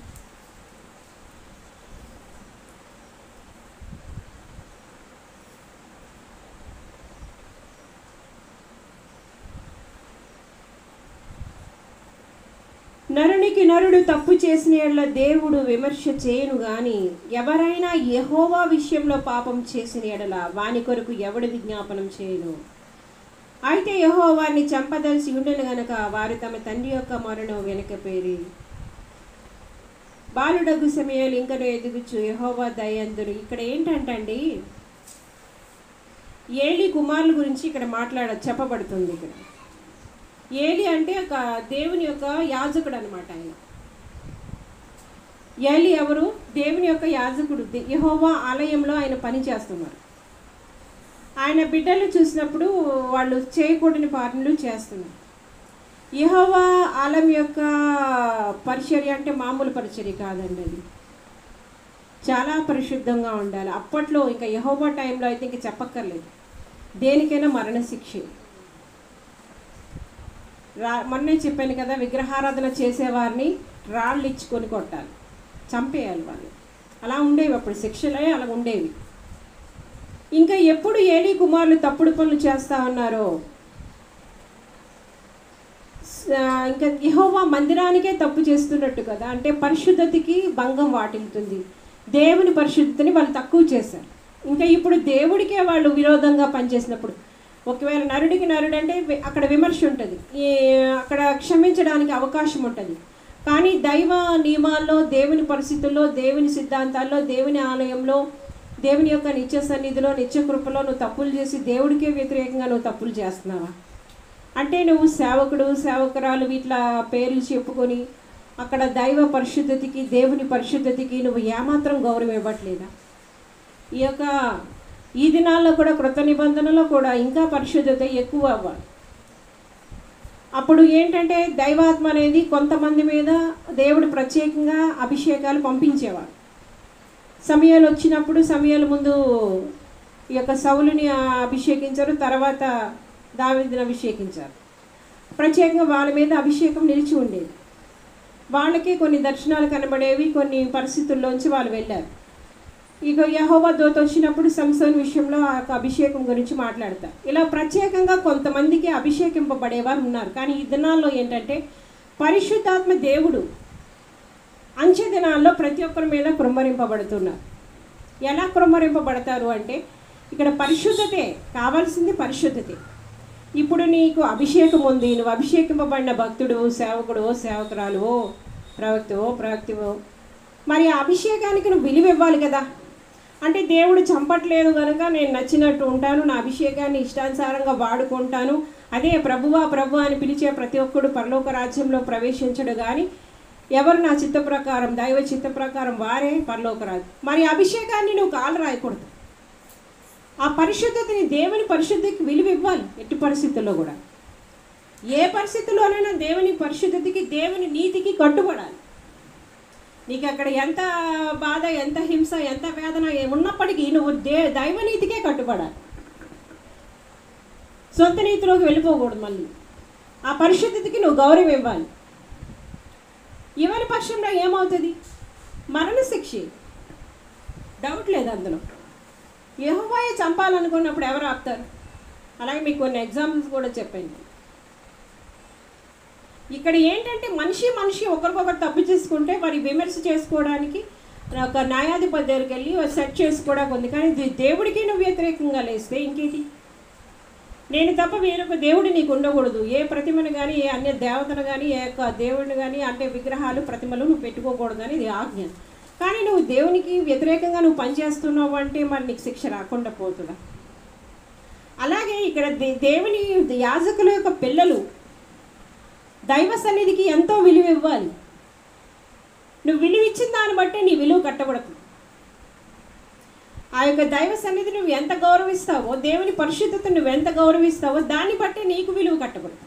నరునికి నరుడు తప్పు చేసిన యెడల దేవుడు విమర్శ చేయను గాని ఎవరైనా యెహోవా విషయంలో పాపం చేసిన ఎడల వాని కొరకు ఎవడు విజ్ఞాపనం చేయను అయితే యెహోవాని చంపదలిసి ఉండను గనక వారు తమ తండ్రి యొక్క మరణం వెనకపోయి బాలుడగు సమయాలు ఇంకను ఎదుగుచు యెహోవా దయందురు ఇక్కడ ఏంటంటండి ఏలి కుమారుల గురించి ఇక్కడ మాట్లాడ చెప్పబడుతుంది ఇక్కడ ఏలి అంటే ఒక దేవుని యొక్క యాజకుడు అనమాట ఆయన ఏలి ఎవరు దేవుని యొక్క యాజకుడు దే- యెహోవా ఆలయంలో ఆయన పని చేస్తున్నారు ఆయన బిడ్డలు చూసినప్పుడు వాళ్ళు చేయకూడని పనులు చేస్తున్నారు యెహోవా ఆలయం యొక్క పరిచర్య అంటే మామూలు పరిచర్య కాదండి అది చాలా పరిశుద్ధంగా ఉండాలి అప్పట్లో ఇంకా యెహోవా టైంలో అయితే ఇంకా చెప్పక్కర్లేదు దేనికైనా మరణశిక్ష రా మొన్నే చెప్పాను కదా విగ్రహారాధన చేసేవారిని రాళ్ళు ఇచ్చుకొని కొట్టాలి చంపేయాలి వాళ్ళు అలా ఉండేవి అప్పుడు శిక్షలే అలా ఉండేవి ఇంకా ఎప్పుడు ఏలి కుమారులు తప్పుడు పనులు చేస్తా ఉన్నారో స- ఇంకా యెహోవా మందిరానికే తప్పు చేస్తున్నట్టు కదా అంటే పరిశుద్ధతకి భంగం వాటిల్తుంది దేవుని పరిశుద్ధతని వాళ్ళు తక్కువ చేశారు ఇంకా ఇప్పుడు దేవుడికే వాళ్ళు విరోధంగా పనిచేసినప్పుడు ఒకవేళ నరుడికి నరుడు అంటే వి- అక్కడ విమర్శ ఉంటుంది ఈ అక్కడ క్షమించడానికి అవకాశం ఉంటుంది కానీ దైవ నియమాల్లో దేవుని పరిస్థితుల్లో దేవుని సిద్ధాంతాల్లో దేవుని ఆలయంలో దేవుని యొక్క నిత్య సన్నిధిలో నిత్య కృపలో నువ్వు తప్పులు చేసి దేవుడికే వ్యతిరేకంగా నువ్వు తప్పులు చేస్తున్నావా అంటే నువ్వు సేవకుడు సేవకురాలు వీటిల పేర్లు చెప్పుకొని అక్కడ దైవ పరిశుద్ధతకి దేవుని పరిశుద్ధతకి నువ్వు ఏమాత్రం గౌరవం ఇవ్వట్లేదా ఈ యొక్క ఈ దినాల్లో కూడా కృత నిబంధనలో కూడా ఇంకా పరిశుద్ధత ఎక్కువ అవ్వాలి అప్పుడు ఏంటంటే దైవాత్మ అనేది కొంతమంది మీద దేవుడు ప్రత్యేకంగా అభిషేకాలు పంపించేవాడు సమయాలు వచ్చినప్పుడు సమయాల ముందు ఈ యొక్క సౌలుని అభిషేకించారు తర్వాత దావిదిని అభిషేకించారు ప్రత్యేకంగా వాళ్ళ మీద అభిషేకం నిలిచి ఉండేది వాళ్ళకి కొన్ని దర్శనాలు కనబడేవి కొన్ని పరిస్థితుల్లోంచి వాళ్ళు వెళ్ళారు ఇక యహోవా దోత వచ్చినప్పుడు సంసోన్ విషయంలో ఆ యొక్క అభిషేకం గురించి మాట్లాడతారు ఇలా ప్రత్యేకంగా కొంతమందికి అభిషేకింపబడేవారు ఉన్నారు కానీ ఈ దినాల్లో ఏంటంటే పరిశుద్ధాత్మ దేవుడు అంచె దినాల్లో ప్రతి ఒక్కరి మీద కృమ్మరింపబడుతున్నారు ఎలా కృమ్మరింపబడతారు అంటే ఇక్కడ పరిశుద్ధతే కావాల్సింది పరిశుద్ధతే ఇప్పుడు నీకు అభిషేకం ఉంది నువ్వు అభిషేకింపబడిన భక్తుడు సేవకుడు సేవకురాలు ప్రవక్తవో ప్రవక్తివో మరి ఆ అభిషేకానికి నువ్వు విలువ ఇవ్వాలి కదా అంటే దేవుడు చంపట్లేదు కనుక నేను నచ్చినట్టు ఉంటాను నా అభిషేకాన్ని ఇష్టానుసారంగా వాడుకుంటాను అదే ప్రభువా ప్రభు అని పిలిచే ప్రతి ఒక్కడు పరలోక రాజ్యంలో ప్రవేశించడు కానీ ఎవరు నా చిత్త ప్రకారం దైవ చిత్త ప్రకారం వారే పరలోక రాజు మరి అభిషేకాన్ని నువ్వు కాలు రాయకూడదు ఆ పరిశుద్ధతని దేవుని పరిశుద్ధికి విలువ ఇవ్వాలి ఎట్టి పరిస్థితుల్లో కూడా ఏ పరిస్థితుల్లోనైనా దేవుని పరిశుద్ధతకి దేవుని నీతికి కట్టుబడాలి నీకు అక్కడ ఎంత బాధ ఎంత హింస ఎంత వేదన ఏ- ఉన్నప్పటికీ నువ్వు దే దైవ నీతికే కట్టుబడాలి సొంత నీతిలోకి వెళ్ళిపోకూడదు మళ్ళీ ఆ పరిశుద్ధతకి నువ్వు గౌరవం ఇవ్వాలి ఇవ్వని పక్షంలో ఏమవుతుంది మరణ శిక్ష డౌట్ లేదు అందులో యెహోవాయే చంపాలనుకున్నప్పుడు ఎవరు ఆపుతారు అలాగే మీకు కొన్ని ఎగ్జాంపుల్స్ కూడా చెప్పండి ఇక్కడ ఏంటంటే మనిషి మనిషి ఒకరికొకరు తప్పు చేసుకుంటే మరి విమర్శ చేసుకోవడానికి ఒక న్యాయాధిపతి దగ్గరికి వెళ్ళి సెట్ చేసుకోవడానికి ఉంది కానీ ఇది దేవుడికి నువ్వు వ్యతిరేకంగా లేస్తే ఇంకేంటి నేను తప్ప వేరొక దేవుడు నీకు ఉండకూడదు ఏ ప్రతిమను కానీ ఏ అన్య దేవతను కానీ ఏ యొక్క దేవుడిని కానీ అంటే విగ్రహాలు ప్రతిమలు నువ్వు పెట్టుకోకూడదు అని ఇది ఆజ్ఞ కానీ నువ్వు దేవునికి వ్యతిరేకంగా నువ్వు పనిచేస్తున్నావు అంటే మరి నీకు శిక్ష రాకుండా పోతుందా అలాగే ఇక్కడ దే- దేవుని యాజకుల యొక్క పిల్లలు దైవ సన్నిధికి ఎంతో విలువ ఇవ్వాలి నువ్వు విలువ ఇచ్చిన దాన్ని బట్టే నీ విలువ కట్టబడుతుంది ఆ యొక్క దైవ సన్నిధి నువ్వు ఎంత గౌరవిస్తావో దేవుని పరిశుద్ధత నువ్వు ఎంత గౌరవిస్తావో దాన్ని బట్టే నీకు విలువ కట్టబడుతుంది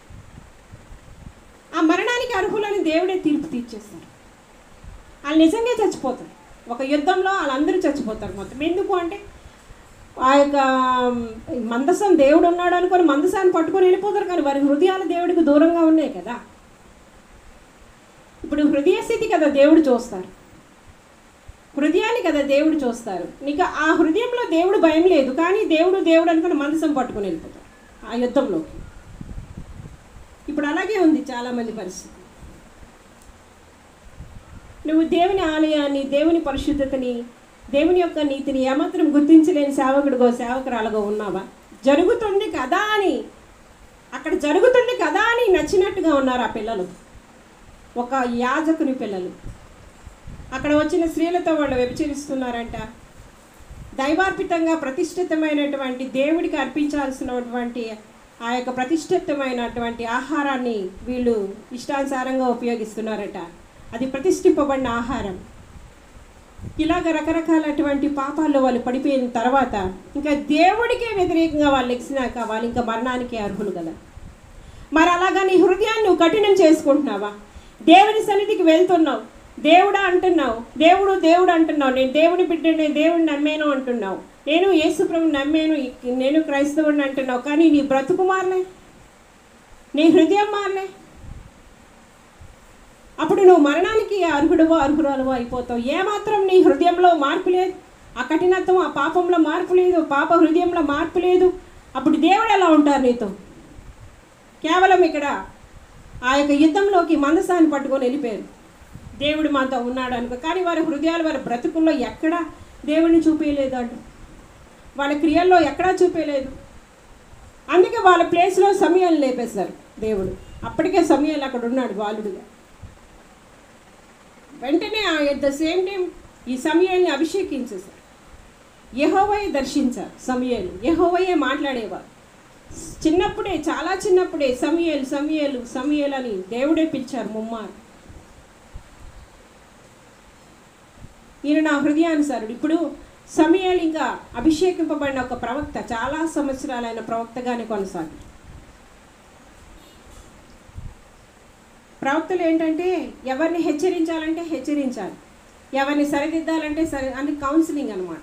ఆ మరణానికి అర్హులని దేవుడే తీర్పు తీర్చేస్తారు వాళ్ళు నిజంగా చచ్చిపోతారు ఒక యుద్ధంలో వాళ్ళందరూ చచ్చిపోతారు మొత్తం ఎందుకు అంటే ఆ యొక్క మందసం దేవుడు ఉన్నాడు అనుకొని మందసాన్ని పట్టుకొని వెళ్ళిపోతారు కానీ వారి హృదయాలు దేవుడికి దూరంగా ఉన్నాయి కదా ఇప్పుడు హృదయ స్థితి కదా దేవుడు చూస్తారు హృదయాన్ని కదా దేవుడు చూస్తారు నీకు ఆ హృదయంలో దేవుడు భయం లేదు కానీ దేవుడు దేవుడు అనుకుని మందసం పట్టుకొని వెళ్ళిపోతారు ఆ యుద్ధంలోకి ఇప్పుడు అలాగే ఉంది చాలామంది పరిస్థితి నువ్వు దేవుని ఆలయాన్ని దేవుని పరిశుద్ధతని దేవుని యొక్క నీతిని ఏమాత్రం గుర్తించలేని సేవకుడిగో సేవకురాలుగో ఉన్నావా జరుగుతుంది కదా అని అక్కడ జరుగుతుంది కదా అని నచ్చినట్టుగా ఉన్నారు ఆ పిల్లలు ఒక యాజకుని పిల్లలు అక్కడ వచ్చిన స్త్రీలతో వాళ్ళు వ్యభిచరిస్తున్నారంట దైవార్పితంగా ప్రతిష్ఠితమైనటువంటి దేవుడికి అర్పించాల్సినటువంటి ఆ యొక్క ప్రతిష్ఠితమైనటువంటి ఆహారాన్ని వీళ్ళు ఇష్టానుసారంగా ఉపయోగిస్తున్నారట అది ప్రతిష్ఠింపబడిన ఆహారం ఇలాగ రకరకాలటువంటి పాపాల్లో వాళ్ళు పడిపోయిన తర్వాత ఇంకా దేవుడికే వ్యతిరేకంగా వాళ్ళు ఎక్కినాక వాళ్ళు ఇంకా మరణానికి అర్హులు కదా మరి అలాగా నీ హృదయాన్ని నువ్వు కఠినం చేసుకుంటున్నావా దేవుని సన్నిధికి వెళ్తున్నావు దేవుడా అంటున్నావు దేవుడు దేవుడు అంటున్నావు నేను దేవుని బిడ్డనే దేవుడిని నమ్మాను అంటున్నావు నేను యేసుప్రభు నమ్మాను నేను క్రైస్తవుడిని అంటున్నావు కానీ నీ బ్రతుకు మారలే నీ హృదయం మారలే అప్పుడు నువ్వు మరణానికి అర్హుడువో అర్హురాలువో అయిపోతావు ఏమాత్రం నీ హృదయంలో మార్పు లేదు ఆ కఠినత్వం ఆ పాపంలో మార్పు లేదు పాప హృదయంలో మార్పు లేదు అప్పుడు దేవుడు ఎలా ఉంటారు నీతో కేవలం ఇక్కడ ఆ యొక్క యుద్ధంలోకి మందసాన్ని పట్టుకొని వెళ్ళిపోయారు దేవుడు మాతో ఉన్నాడు అనుకో కానీ వారి హృదయాలు వారి బ్రతుకుల్లో ఎక్కడా దేవుడిని చూపించలేదు అంట వాళ్ళ క్రియల్లో ఎక్కడా చూపించలేదు అందుకే వాళ్ళ ప్లేస్లో సమయాలు లేపేశారు దేవుడు అప్పటికే సమయాలు అక్కడ ఉన్నాడు బాలుడుగా వెంటనే ఎట్ ద సేమ్ టైం ఈ సమయాన్ని అభిషేకించేశారు యహోవయ్య దర్శించారు సమయాలు యహోవయ్యే మాట్లాడేవారు చిన్నప్పుడే చాలా చిన్నప్పుడే సమయలు సమయలు సమయలు అని దేవుడే పిలిచారు ముమ్మారు ఈయన నా హృదయానుసారుడు ఇప్పుడు సమయాలు ఇంకా అభిషేకింపబడిన ఒక ప్రవక్త చాలా సంవత్సరాలైన ప్రవక్తగానే కొనసాగి ప్రవక్తలు ఏంటంటే ఎవరిని హెచ్చరించాలంటే హెచ్చరించాలి ఎవరిని సరిదిద్దాలంటే సరి అని కౌన్సిలింగ్ అనమాట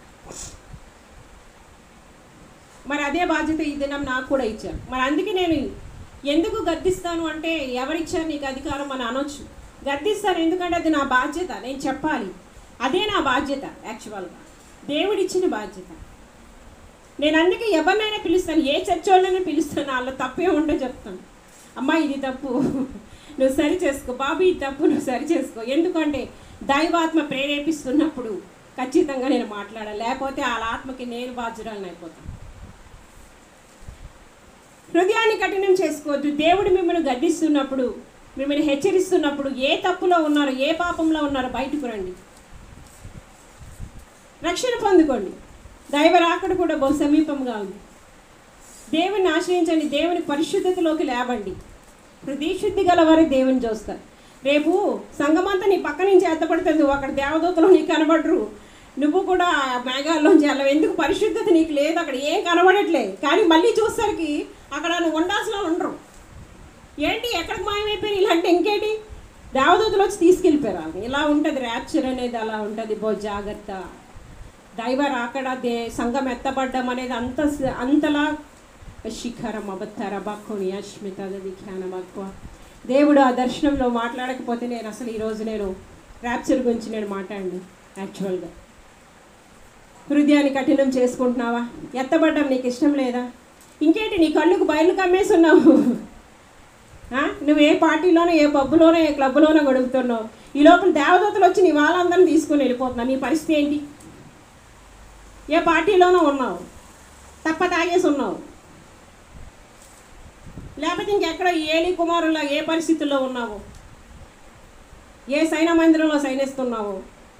మరి అదే బాధ్యత ఈ దినం నాకు కూడా ఇచ్చారు మరి అందుకే నేను ఎందుకు గద్దిస్తాను అంటే ఎవరిచ్చారు నీకు అధికారం అని అనొచ్చు గద్దిస్తాను ఎందుకంటే అది నా బాధ్యత నేను చెప్పాలి అదే నా బాధ్యత యాక్చువల్గా దేవుడిచ్చిన బాధ్యత నేను అందుకే ఎవరినైనా పిలుస్తాను ఏ చర్చ్ వాళ్ళైనా పిలుస్తాను వాళ్ళ తప్పే ఉంటే చెప్తాను అమ్మా ఇది తప్పు నువ్వు సరి చేసుకో బాబు ఇది తప్పు నువ్వు సరి చేసుకో ఎందుకంటే దైవాత్మ ప్రేరేపిస్తున్నప్పుడు ఖచ్చితంగా నేను మాట్లాడాలి లేకపోతే వాళ్ళ ఆత్మకి నేను బాధ్యురాలను అయిపోతాను హృదయాన్ని కఠినం చేసుకోవద్దు దేవుడు మిమ్మల్ని గద్దిస్తున్నప్పుడు మిమ్మల్ని హెచ్చరిస్తున్నప్పుడు ఏ తప్పులో ఉన్నారో ఏ పాపంలో ఉన్నారో బయటకు రండి రక్షణ పొందుకోండి దైవ రాకడ కూడా బహు సమీపంగా ఉంది దేవుని ఆశ్రయించండి దేవుని పరిశుద్ధతలోకి లేవండి హృదయశుద్ధి గల వారే దేవుని చూస్తారు రేపు సంగమంతా నీ పక్క నుంచి ఎత్తపడుతుంది అక్కడ దేవదూతలు నీకు కనబడరు నువ్వు కూడా ఆ మేఘాల్లోంచి వెళ్ళవు ఎందుకు పరిశుద్ధత నీకు లేదు అక్కడ ఏం కనబడట్లేదు కానీ మళ్ళీ చూసరికి అక్కడ నువ్వు ఉండాల్సిన వాళ్ళు ఉండరు ఏంటి ఎక్కడికి మాయమైపోయారు ఇలాంటి ఇంకేంటి దేవదూతలు వచ్చి తీసుకెళ్ళిపోయారు వాళ్ళని. ఇలా ఉంటుంది ర్యాప్చర్ అనేది అలా ఉంటుంది బో జాగ్రత్త దైవ రాకడ దే సంఘం ఎత్తబడ్డం అనేది అంత స- అంతలా శిఖరం అబత్తర బాక్కుని అశ్మిత విఖ్యాన బాక్కువ దేవుడు ఆ దర్శనంలో మాట్లాడకపోతే నేను అసలు ఈరోజు నేను ర్యాప్చర్ గురించి నేను మాట్లాడండి యాక్చువల్గా హృదయాన్ని కఠినం చేసుకుంటున్నావా ఎత్తబడ్డం నీకు ఇష్టం లేదా ఇంకేంటి నీ కళ్ళుకు బయలు కమ్మేసి ఉన్నావు ఆ? నువ్వు ఏ పార్టీలోనో ఏ పబ్బులోనో ఏ క్లబ్లోనో గడుపుతున్నావు ఈ లోపల దేవదూతలు వచ్చి నీ వాళ్ళందరినీ తీసుకొని వెళ్ళిపోతున్నావు నీ పరిస్థితి ఏంటి ఏ పార్టీలోనో ఉన్నావు తప్ప తాగేసి ఉన్నావు లేకపోతే ఇంకెక్కడ ఏలి కుమారుల ఏ పరిస్థితుల్లో ఉన్నావు ఏ సైన మందిరంలో సైనిస్తున్నావు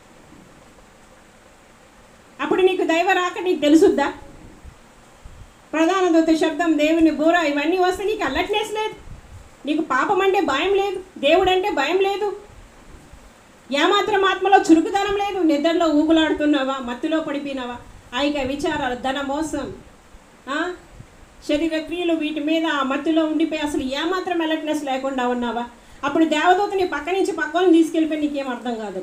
అప్పుడు నీకు దైవ రాక నీకు తెలుసుద్దా ప్రధాన దూత శబ్దం దేవుని బూర ఇవన్నీ వస్తే నీకు అల్లట్నెస్ లేదు నీకు పాపం అంటే భయం లేదు దేవుడు అంటే భయం లేదు ఏమాత్రం ఆత్మలో చురుకుదనం లేదు నిద్రలో ఊగులాడుతున్నావా మత్తులో పడిపోయినావా ఐక విచారాలు ధన మోసం ఆ? శరీర క్రియలు వీటి మీద ఆ మత్తులో ఉండిపోయి అసలు ఏమాత్రం అలర్ట్నెస్ లేకుండా ఉన్నావా అప్పుడు దేవదూతని పక్క నుంచి పక్కన తీసుకెళ్ళిపోయి నీకేం అర్థం కాదు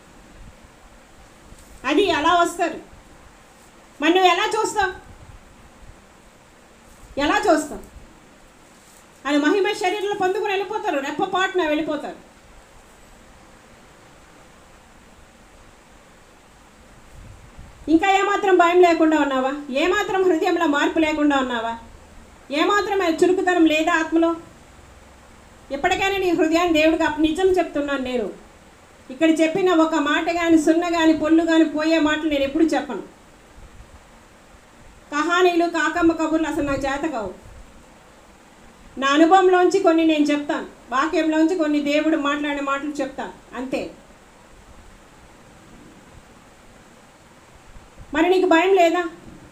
అది అలా వస్తారు మరి నువ్వు ఎలా చూస్తావు ఎలా చూస్తావు అది మహిమ శరీరంలో పొందుకుని వెళ్ళిపోతారు రెప్పపాటున వెళ్ళిపోతారు ఇంకా ఏమాత్రం భయం లేకుండా ఉన్నావా ఏమాత్రం హృదయంలో మార్పు లేకుండా ఉన్నావా ఏమాత్రం చురుకుతనం లేదా ఆత్మలో ఎప్పటికైనా నీ హృదయాన్ని దేవుడికి అప్ నిజం చెప్తున్నాను నేను ఇక్కడ చెప్పిన ఒక మాట కానీ సున్న కానీ పొల్లు కానీ పోయే మాటలు నేను ఎప్పుడు చెప్పను కహానీలు కాకమ్మ కబుర్లు అసలు నాకు చేత కావు నా అనుభవంలోంచి కొన్ని నేను చెప్తాను వాక్యంలోంచి కొన్ని దేవుడు మాట్లాడే మాటలు చెప్తాను అంతే మరి నీకు భయం లేదా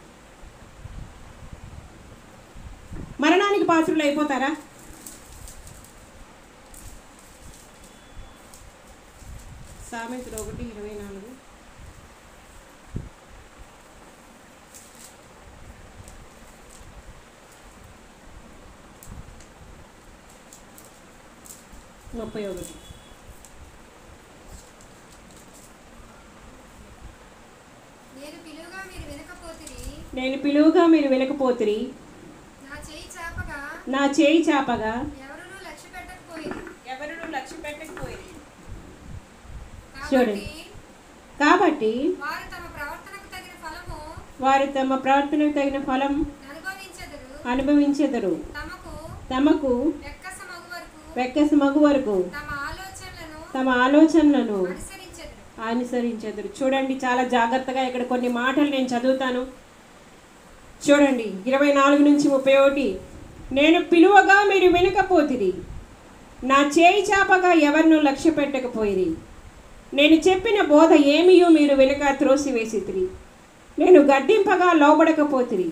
మరణానికి పాత్రులు అయిపోతారా సామెతలు ఒకటి ఇరవై నాలుగు ముప్పై ఒకటి నేను పిలువగా మీరు వినకపోతిరి నేను పిలువుగా మీరు వినకపోతిరి నా చేయి చాపగా నా చేయి చాపగా ఎవరునూ లక్ష్య పెట్టకపోయింది ఎవరు లక్ష్య పెట్టకపోయింది కాబట్టి కాబట్టి వారు తమ ప్రవర్తనకు తగిన ఫలము వారు తమ ప్రవర్తనకు తగిన ఫలం అనుభవించెదరు అనుభవించెదరు తమకు తమకు వెక్కస మగు వరకు వెక్కసి మగు వరకు తమ ఆలోచనలను తమ ఆలోచనలను అనుసరించెదరు అనుసరించెదరు చూడండి చాలా జాగ్రత్తగా ఇక్కడ కొన్ని మాటలు నేను చదువుతాను చూడండి ఇరవై నాలుగు నుంచి ముప్పై ఒకటి నేను పిలువగా మీరు వినకపోతిరి నా చేయి చాపగా ఎవరినూ లక్ష్య పెట్టకపోయిరి నేను చెప్పిన బోధ ఏమియో మీరు వెనుక త్రోసివేసితిరి నేను గడ్డింపగా లోబడకపోతిరి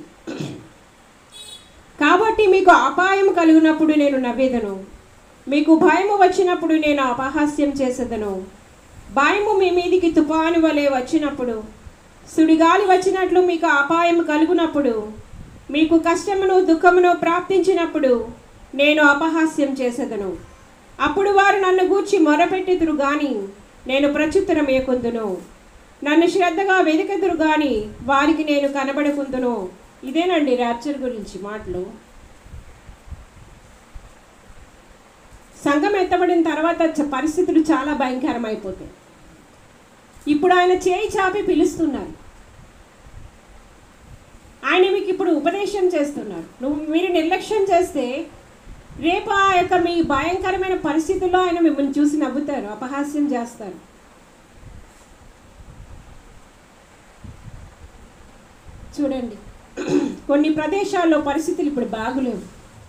కాబట్టి మీకు అపాయం కలిగినప్పుడు నేను నవ్వేదను మీకు భయము వచ్చినప్పుడు నేను అపహాస్యం చేసేదను భయము మీ మీదికి తుఫాను వలె వచ్చినప్పుడు సుడిగాలి వచ్చినట్లు మీకు అపాయం కలుగునప్పుడు మీకు కష్టమును దుఃఖమును ప్రాప్తించినప్పుడు నేను అపహాస్యం చేసేదను అప్పుడు వారు నన్ను గూర్చి మొరపెట్టెదురు గాని నేను ప్రత్యుత్తరం ఏకుందును నన్ను శ్రద్ధగా వెతికెదురు గాని వారికి నేను కనబడుకుందును ఇదేనండి ర్యాప్చర్ గురించి మాటలు సంఘం ఎత్తబడిన తర్వాత చ- పరిస్థితులు చాలా భయంకరమైపోతాయి ఇప్పుడు ఆయన చేయి చాపి పిలుస్తున్నారు ఆయన మీకు ఇప్పుడు ఉపదేశం చేస్తున్నారు నువ్వు మీరు నిర్లక్ష్యం చేస్తే రేపు ఆ యొక్క మీ భయంకరమైన పరిస్థితుల్లో ఆయన మిమ్మల్ని చూసి నవ్వుతారు అపహాస్యం చేస్తారు చూడండి కొన్ని ప్రదేశాల్లో పరిస్థితులు ఇప్పుడు బాగులేవు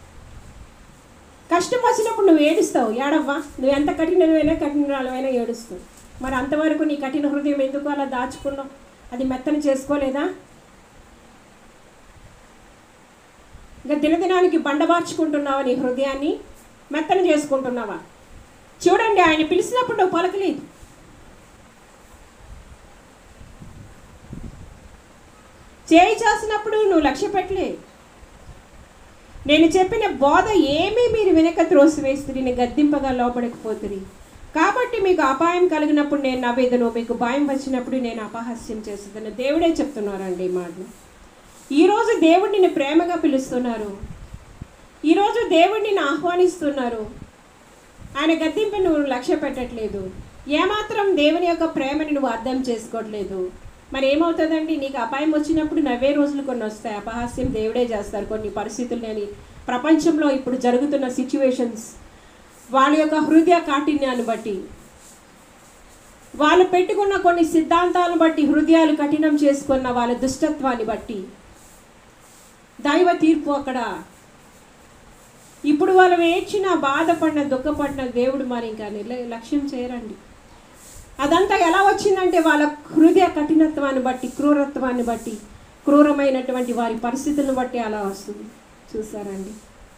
కష్టం వచ్చినప్పుడు నువ్వు ఏడుస్తావు ఏడవ్వా నువ్వు ఎంత కఠినమైనా కఠినరాలమైనా ఏడుస్తావు మరి అంతవరకు నీ కఠిన హృదయం ఎందుకు అలా దాచుకున్నావు అది మెత్తని చేసుకోలేదా ఇంకా దినదినానికి బండబార్చుకుంటున్నావా నీ హృదయాన్ని మెత్తని చేసుకుంటున్నావా చూడండి ఆయన పిలిచినప్పుడు నువ్వు పలకలేదు చేయి చేసినప్పుడు నువ్వు లక్ష్య పెట్టలేదు నేను చెప్పిన బోధ ఏమీ మీరు వెనక త్రోసివేస్తుంది గద్దింపగా లోపడకపోతుంది కాబట్టి మీకు అపాయం కలిగినప్పుడు నేను నవ్వేదను మీకు భయం వచ్చినప్పుడు నేను అపహాస్యం చేసేదను దేవుడే చెప్తున్నారండి ఈ మాటలు ఈరోజు దేవుడిని ప్రేమగా పిలుస్తున్నారు ఈరోజు దేవుడిని ఆహ్వానిస్తున్నారు ఆయన గద్దింపు నువ్వు లక్ష్య పెట్టట్లేదు ఏమాత్రం దేవుని యొక్క ప్రేమని నువ్వు అర్థం చేసుకోవట్లేదు మరి ఏమవుతుందండి నీకు అపాయం వచ్చినప్పుడు నవ్వే రోజులు కొన్ని వస్తాయి అపహాస్యం దేవుడే చేస్తారు కొన్ని పరిస్థితులు లేని ప్రపంచంలో ఇప్పుడు జరుగుతున్న సిచ్యువేషన్స్ వాళ్ళ యొక్క హృదయ కాఠిన్యాన్ని బట్టి వాళ్ళు పెట్టుకున్న కొన్ని సిద్ధాంతాలను బట్టి హృదయాలు కఠినం చేసుకున్న వాళ్ళ దుష్టత్వాన్ని బట్టి దైవ తీర్పు అక్కడ ఇప్పుడు వాళ్ళు ఏడ్చిన బాధపడిన దుఃఖపడిన దేవుడు మరి ఇంకా నిర్ల- లక్ష్యం చేయరండి అదంతా ఎలా వచ్చిందంటే వాళ్ళ హృదయ కఠినత్వాన్ని బట్టి క్రూరత్వాన్ని బట్టి క్రూరమైనటువంటి వారి పరిస్థితులను బట్టి అలా వస్తుంది చూసారండి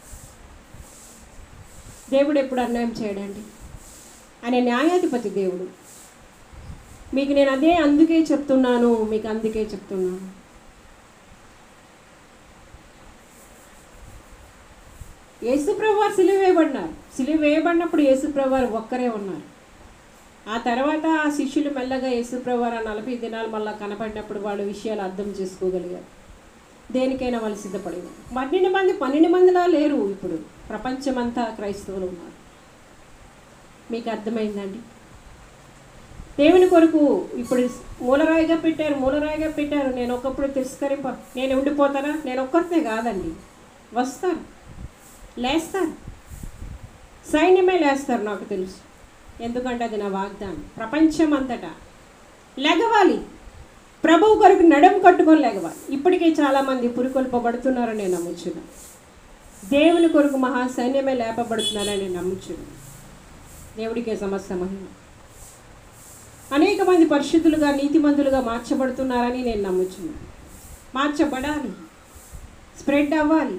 దేవుడు ఎప్పుడు అన్యాయం చేయడండి ఆయన న్యాయాధిపతి దేవుడు మీకు నేను అదే అందుకే చెప్తున్నాను మీకు అందుకే చెప్తున్నాను యేసుప్రభు వారు సిలువ వేయబడినారు సిలువ వేయబడినప్పుడు యేసుప్రభు వారు ఒక్కరే ఉన్నారు ఆ తర్వాత ఆ శిష్యులు మెల్లగా యేసుప్రభు వారు ఆ నలభై దినాలు మళ్ళీ కనపడినప్పుడు వాళ్ళు విషయాలు అర్థం చేసుకోగలిగారు దేనికైనా వాళ్ళు సిద్ధపడినారు పన్నెండు మంది పన్నెండు మందిలా లేరు ఇప్పుడు ప్రపంచమంతా క్రైస్తవులు ఉన్నారు మీకు అర్థమైందండి దేవుని కొరకు ఇప్పుడు మూలరాయిగా పెట్టారు మూలరాయిగా పెట్టారు నేను ఒకప్పుడు తిరస్కరింప నేను ఉండిపోతానా నేను ఒక్కరితే కాదండి వస్తాను లేస్తారు సైన్యమే లేస్తారు నాకు తెలుసు ఎందుకంటే అది నా వాగ్దానం ప్రపంచం అంతటా లెగవాలి ప్రభువు కొరకు నడుము కట్టుకొని లెగవాలి ఇప్పటికే చాలామంది పురికొల్పబడుతున్నారని నేను నమ్ముచున్నాను దేవుని కొరకు మహా సైన్యమే లేపబడుతున్నారని నేను నమ్ముచున్నాను దేవుడికే సమస్త మహిమ అనేక మంది పరిశుద్ధులుగా నీతిమంతులుగా మార్చబడుతున్నారని నేను నమ్ముచున్నాను మార్చబడాలి స్ప్రెడ్ అవ్వాలి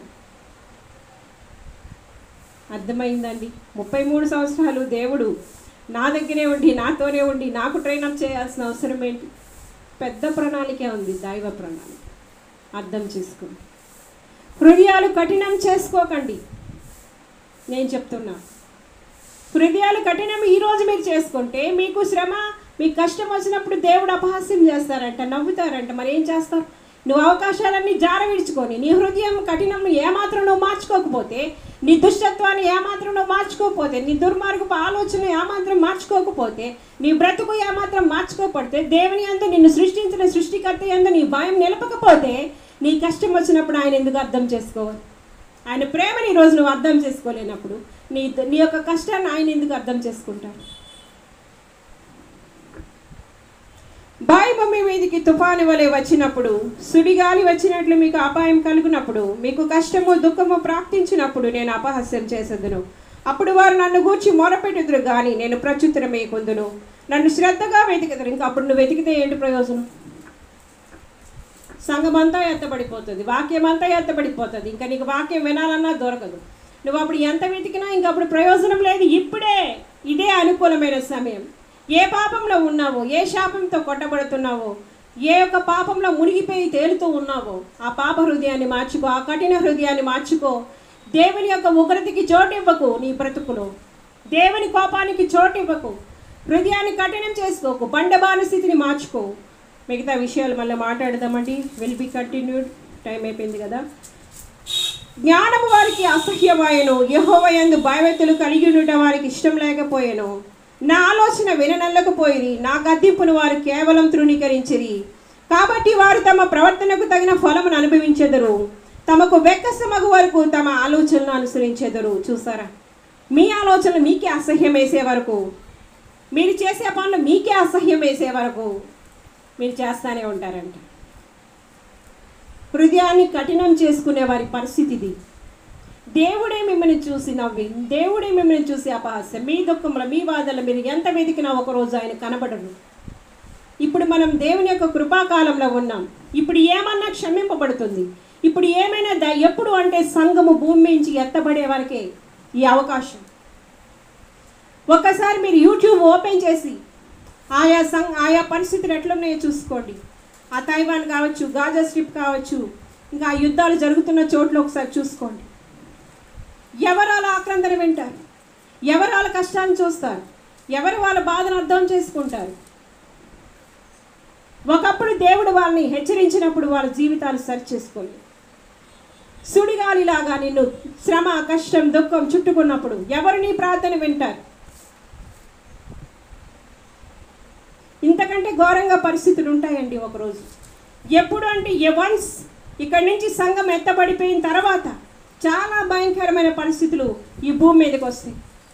అర్థమైందండి ముప్పై మూడు సంవత్సరాలు దేవుడు నా దగ్గరే ఉండి నాతోనే ఉండి నాకు ట్రైనప్ చేయాల్సిన అవసరం ఏంటి పెద్ద ప్రణాళిక ఉంది దైవ ప్రణాళిక అర్థం చేసుకోండి హృదయాలు కఠినం చేసుకోకండి నేను చెప్తున్నా హృదయాలు కఠినం ఈరోజు మీరు చేసుకుంటే మీకు శ్రమ మీకు కష్టం వచ్చినప్పుడు దేవుడు అపహాస్యం చేస్తారంట నవ్వుతారంట మరి ఏం చేస్తారు నువ్వు అవకాశాలన్నీ జార విడుచుకొని నీ హృదయం కఠినం ఏమాత్రం నువ్వు మార్చుకోకపోతే నీ దుష్టత్వాన్ని ఏమాత్రం నువ్వు మార్చుకోకపోతే నీ దుర్మార్గపు ఆలోచన ఏమాత్రం మార్చుకోకపోతే నీ బ్రతుకు ఏమాత్రం మార్చుకోకపోతే దేవుని అందు నిన్ను సృష్టించిన సృష్టికర్త ఎందు నీ భయం నిలపకపోతే నీ కష్టం వచ్చినప్పుడు ఆయన ఎందుకు అర్థం చేసుకోవాలి ఆయన ప్రేమని ఈరోజు నువ్వు అర్థం చేసుకోలేనప్పుడు నీ నీ యొక్క కష్టాన్ని ఆయన ఎందుకు అర్థం చేసుకుంటారు బాయిబ మీ మీదికి తుఫాను వలె వచ్చినప్పుడు సుడిగాలి వచ్చినట్లు మీకు అపాయం కలుగునప్పుడు మీకు కష్టము దుఃఖము ప్రాప్తించినప్పుడు నేను అపహాస్యం చేసేదును అప్పుడు వారు నన్ను గూర్చి మొరపెట్టుదురు కానీ నేను ప్రత్యుత్తరమే కొందును నన్ను శ్రద్ధగా వెతికెదరు ఇంకా అప్పుడు నువ్వు వెతికితే ఏంటి ప్రయోజనం సంఘం అంతా ఎత్తబడిపోతుంది వాక్యం అంతా ఎత్తబడిపోతుంది ఇంకా నీకు వాక్యం వినాలన్నా దొరకదు నువ్వు అప్పుడు ఎంత వెతికినా ఇంక అప్పుడు ప్రయోజనం లేదు ఇప్పుడే ఇదే అనుకూలమైన సమయం ఏ పాపంలో ఉన్నావో ఏ శాపంతో కొట్టబడుతున్నావో ఏ యొక్క పాపంలో మునిగిపోయి తేలుతూ ఉన్నావో ఆ పాప హృదయాన్ని మార్చుకో ఆ కఠిన హృదయాన్ని మార్చుకో దేవుని యొక్క ఉగ్రతకి చోటు ఇవ్వకు నీ బ్రతుకులో దేవుని కోపానికి చోటు ఇవ్వకు హృదయాన్ని కఠినం చేసుకోకు బండబాను స్థితిని మార్చుకో మిగతా విషయాలు మళ్ళీ మాట్లాడదామండి విల్ బి కంటిన్యూడ్ టైం అయిపోయింది కదా జ్ఞానము వారికి అసహ్యమాయను యహోవయందు భయవెత్తులు కలిగి ఉండటం వారికి ఇష్టం లేకపోయాను నా ఆలోచన విననల్లకపోయిరి నా గద్దింపును వారు కేవలం తృణీకరించిరి కాబట్టి వారు తమ ప్రవర్తనకు తగిన ఫలమును అనుభవించెదరు తమకు వెక్కసమగు వరకు తమ ఆలోచనలు అనుసరించెదరు చూసారా మీ ఆలోచనలు మీకే అసహ్యం వేసే వరకు మీరు చేసే పనులు మీకే అసహ్యం వేసే వరకు మీరు చేస్తానే ఉంటారంట హృదయాన్ని కఠినం చేసుకునే వారి పరిస్థితి ఇది దేవుడే మిమ్మల్ని చూసి నవ్వి దేవుడే మిమ్మల్ని చూసి అపహాస్యం మీ దుఃఖంలో మీ బాధలు మీరు ఎంత వెతికినా ఒకరోజు ఆయన కనబడరు ఇప్పుడు మనం దేవుని యొక్క కృపాకాలంలో ఉన్నాం ఇప్పుడు ఏమన్నా క్షమింపబడుతుంది ఇప్పుడు ఏమైనా ద ఎప్పుడు అంటే సంఘము భూమి నుంచి ఎత్తబడే వరకే ఈ అవకాశం ఒక్కసారి మీరు యూట్యూబ్ ఓపెన్ చేసి ఆయా సం ఆయా పరిస్థితులు ఎట్లున్నాయో చూసుకోండి ఆ తైవాన్ కావచ్చు గాజా స్ట్రిప్ కావచ్చు ఇంకా ఆ యుద్ధాలు జరుగుతున్న చోట్ల ఒకసారి చూసుకోండి ఎవరు వాళ్ళ ఆక్రందన వింటారు ఎవరు వాళ్ళ కష్టాన్ని చూస్తారు ఎవరు వాళ్ళ బాధను అర్థం చేసుకుంటారు ఒకప్పుడు దేవుడు వాళ్ళని హెచ్చరించినప్పుడు వాళ్ళ జీవితాలు సరి చేసుకోలేదు సుడిగాలిలాగా నిన్ను శ్రమ కష్టం దుఃఖం చుట్టుకున్నప్పుడు ఎవరు నీ ప్రార్థన వింటారు ఇంతకంటే ఘోరంగా పరిస్థితులు ఉంటాయండి ఒకరోజు ఎప్పుడు అంటే వన్స్ ఇక్కడి నుంచి సంఘం ఎత్తబడిపోయిన తర్వాత చాలా భయంకరమైన పరిస్థితులు ఈ భూమి మీదకి వస్తాయి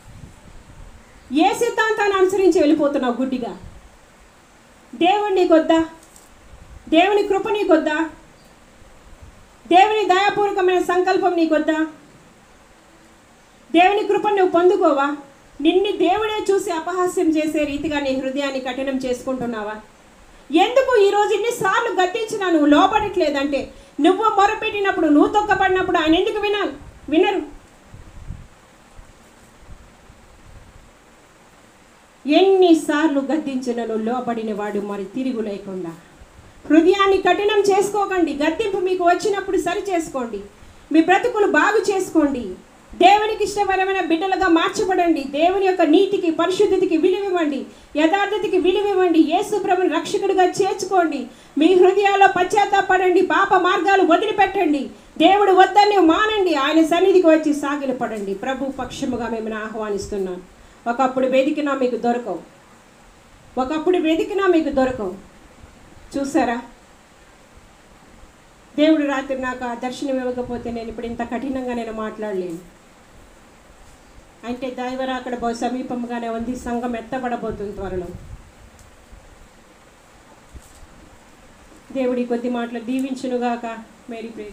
ఏ సిద్ధాంతాన్ని అనుసరించి వెళ్ళిపోతున్నావు గుడ్డిగా దేవుడు నీకొద్దా దేవుని కృప నీకొద్దా దేవుని దయాపూర్వకమైన సంకల్పం నీకొద్దా దేవుని కృప నువ్వు పొందుకోవా నిన్ను దేవుడే చూసి అపహాస్యం చేసే రీతిగా నీ హృదయాన్ని కఠినం చేసుకుంటున్నావా ఎందుకు ఈరోజు ఇన్నిసార్లు గద్దించినా నువ్వు లోపడట్లేదంటే నువ్వు మొరపెట్టినప్పుడు నువ్వు తొక్కబడినప్పుడు ఆయన ఎందుకు వినాలి వినరు ఎన్నిసార్లు గద్దించినను లోబడిన వాడు మరి తిరుగు లేకుండా హృదయాన్ని కఠినం చేసుకోకండి గద్దింపు మీకు వచ్చినప్పుడు సరి చేసుకోండి మీ బ్రతుకులు బాగు చేసుకోండి దేవునికి ఇష్టపరమైన బిడ్డలుగా మార్చబడండి దేవుని యొక్క నీతికి పరిశుద్ధికి విలువివ్వండి యథార్థతకి విలువివ్వండి యేసు ప్రభుని రక్షకుడిగా చేర్చుకోండి మీ హృదయాల్లో పశ్చాత్తాపడండి పాప మార్గాలు వదిలిపెట్టండి దేవుడు వద్దని మానండి ఆయన సన్నిధికి వచ్చి సాగిలపడండి ప్రభు పక్షముగా మిమ్మల్ని ఆహ్వానిస్తున్నాను ఒకప్పుడు వెతికినా మీకు దొరకవు ఒకప్పుడు వెతికినా మీకు దొరకవు చూసారా దేవుడు రాత్రి నాకు ఆ దర్శనం ఇవ్వకపోతే నేను ఇప్పుడు ఇంత కఠినంగా నేను మాట్లాడలేను అంటే దైవరా అక్కడ బహు సమీపంగానే ఉంది సంఘం ఎత్తబడబోతుంది త్వరలో దేవుడి కొద్ది మాటలు దీవించునుగాక మేరీ ప్రే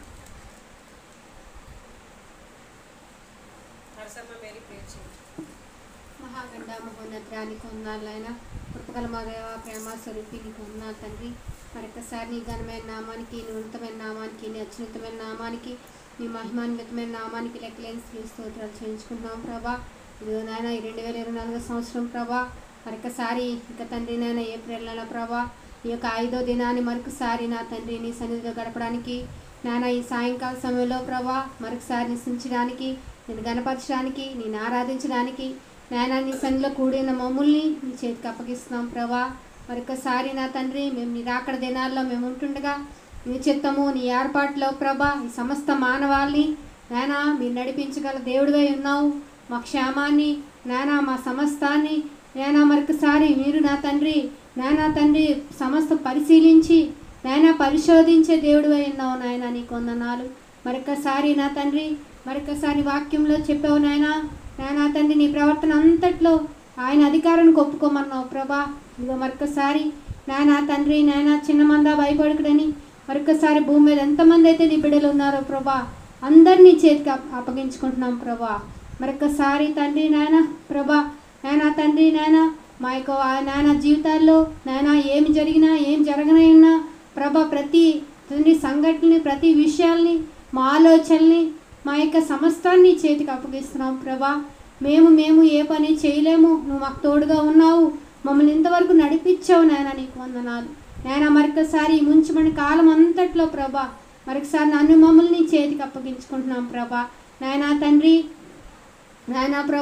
మేరీ ప్రే మహాగండ మహోన్నత్రానికి కొన్నాళ్ళైనా కృపగల మా దేవ ప్రేమ స్వరూపి నీకు ఉన్నాను తండ్రి మరొకసారి నీ ఘనమైన నామానికి నీ ఉన్నతమైన నామానికి నీ అత్యున్నతమైన నామానికి నీ మహిమాన్వితమైన నామానికి లెక్కలేని స్త్రీ స్తోత్రాలు చేయించుకుంటున్నాం ప్రభా ఇది నాయన ఈ రెండు వేల ఇరవై నాలుగో సంవత్సరం ప్రభా మరొకసారి ఇక తండ్రి నాయన ఏప్రిల్ నెల ప్రభా ఈ యొక్క ఐదో దినాన్ని మరొకసారి నా తండ్రి నీ సన్నిధిలో గడపడానికి నాన్న ఈ సాయంకాల సమయంలో ప్రభా మరొకసారి నిశ్చించడానికి నేను గణపరచడానికి నేను ఆరాధించడానికి నాయన నీ సన్నిలో కూడిన మమ్ముల్ని నీ చేతికి అప్పగిస్తున్నాం ప్రభా మరొకసారి నా తండ్రి మేము నీ రాకడ దినాల్లో మేము ఉంటుండగా నీ చిత్తము నీ ఏర్పాట్లో ప్రభా ఈ సమస్త మానవాల్ని నాయన మీరు నడిపించగల దేవుడివై ఉన్నావు మా క్షేమాన్ని నాయన మా సమస్తాన్ని నాయన మరొకసారి మీరు నా తండ్రి నాయన తండ్రి సమస్త పరిశీలించి నాయన పరిశోధించే దేవుడివై ఉన్నావు నాయన నీకు వందనాలు మరొకసారి నా తండ్రి మరొకసారి వాక్యంలో చెప్పావు నాయన నాయన తండ్రి నీ ప్రవర్తన అంతట్లో ఆయన అధికారానికి ఒప్పుకోమన్నావు ప్రభా ఇదిగో మరొకసారి నాయన తండ్రి నాయన చిన్న మంద భయపడకుడని మరొకసారి భూమి మీద ఎంతమంది అయితే నీ బిడ్డలు ఉన్నారో ప్రభా అందరినీ చేతికి అప్- అప్పగించుకుంటున్నాం ప్రభా మరొకసారి తండ్రి నాయన ప్రభా నాయన తండ్రి నాయన మా యొక్క ఆ నాయన జీవితాల్లో నాయన ఏమి జరిగినా ఏం జరగనైనా ప్రభా ప్రతి తండ్రి సంఘటనని ప్రతి విషయాల్ని మా ఆలోచనల్ని మా యొక్క సమస్తాన్ని చేతికి అప్పగిస్తున్నాం ప్రభా మేము మేము ఏ పని చేయలేము నువ్వు మాకు తోడుగా ఉన్నావు మమ్మల్ని ఇంతవరకు నడిపించావు నాయన నీకు వందనాలు నాయన మరొకసారి ఈ ముంచమని కాలం అంతట్లో ప్రభా మరొకసారి నన్ను మమ్మల్ని చేతికి అప్పగించుకుంటున్నాం ప్రభా నాయన తండ్రి నాయన ప్రభా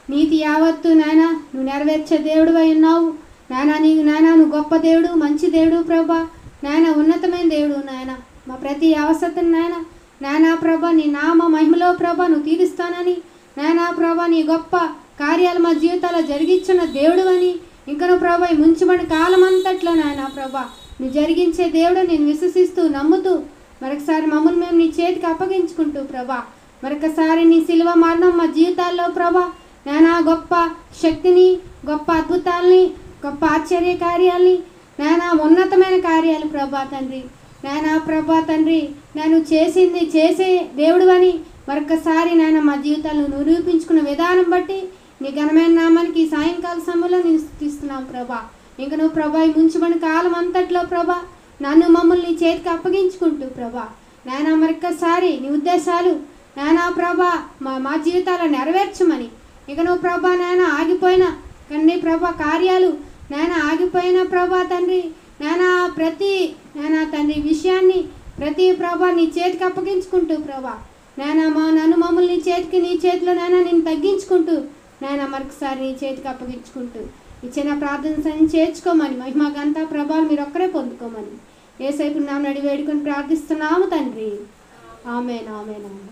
నీతి యావత్తు నాయన నువ్వు నెరవేర్చే దేవుడు అయి ఉన్నావు నాయన నీకు నాయన నువ్వు గొప్ప దేవుడు మంచి దేవుడు ప్రభా నాయన ఉన్నతమైన దేవుడు నాయన మా ప్రతి అవసరతను నాయన నాయనా ప్రభా నీ నామ మహిమలో ప్రభా నువ్వు తీరుస్తానని నాయనా ప్రభా నీ గొప్ప కార్యాలు మా జీవితాల్లో జరిగించిన దేవుడు అని ఇంకను ప్రభా ఈ ముంచుబడి కాలం అంతట్లో నాయనా ప్రభా నువ్వు జరిగించే దేవుడు నేను విశ్వసిస్తూ నమ్ముతూ మరొకసారి మమ్మల్ని మేము నీ చేతికి అప్పగించుకుంటూ ప్రభా మరొకసారి నీ శిలువ మరణం మా జీవితాల్లో ప్రభా నానా గొప్ప శక్తిని గొప్ప అద్భుతాల్ని గొప్ప ఆశ్చర్య కార్యాల్ని నానా ఉన్నతమైన కార్యాలు ప్రభా తండ్రి నాయనా ప్రభా తండ్రి నేను చేసింది చేసే దేవుడు అని మరొకసారి నాయన మా జీవితాలను నిరూపించుకున్న విధానం బట్టి నీ ఘనమైన నామానికి ఈ సాయంకాల సమయంలో నేను స్థుతిస్తున్నాం ప్రభా ఇంక నువ్వు ప్రభా ఈ ముంచబడిన కాలం అంతట్లో ప్రభా నన్ను మమ్మల్ని నీ చేతికి అప్పగించుకుంటూ ప్రభా నాయన మరొక్కసారి నీ ఉద్దేశాలు నాయనా ప్రభా మా మా జీవితాలను నెరవేర్చమని ఇక నువ్వు ప్రభా నాయన ఆగిపోయిన కన్నీ ప్రభా కార్యాలు నాయన ఆగిపోయిన ప్రభా తండ్రి నాయన ప్రతి నాయన తండ్రి విషయాన్ని ప్రతి ప్రభా నీ చేతికి అప్పగించుకుంటూ ప్రభా నాయన మా నన్ను మమ్మల్ని నీ చేతికి నీ చేతిలో నాయన నేను తగ్గించుకుంటూ నాయన మరొకసారి నీ చేతికి అప్పగించుకుంటూ ఇచ్చిన ప్రార్థన సన్ని చేర్చుకోమని మహిమ గంతా ప్రభావం మీరు ఒక్కరే పొందుకోమని ఏసైపు నామ నడి వేడుకొని ప్రార్థిస్తున్నాము తండ్రి ఆమెన్ ఆమెన్ ఆమెన్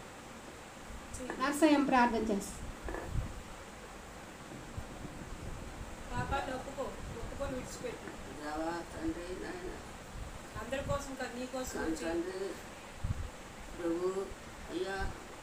నర్సయం ప్రార్థన చేస్తాం పాపాన్ని ఒప్పుకో ఒప్పుకొని విడిచిపెట్టు దేవా తండ్రి నాయన అందరి కోసం కాదు నీ కోసం తండ్రి వచ్చి తండ్రి ప్రభు అయ్యా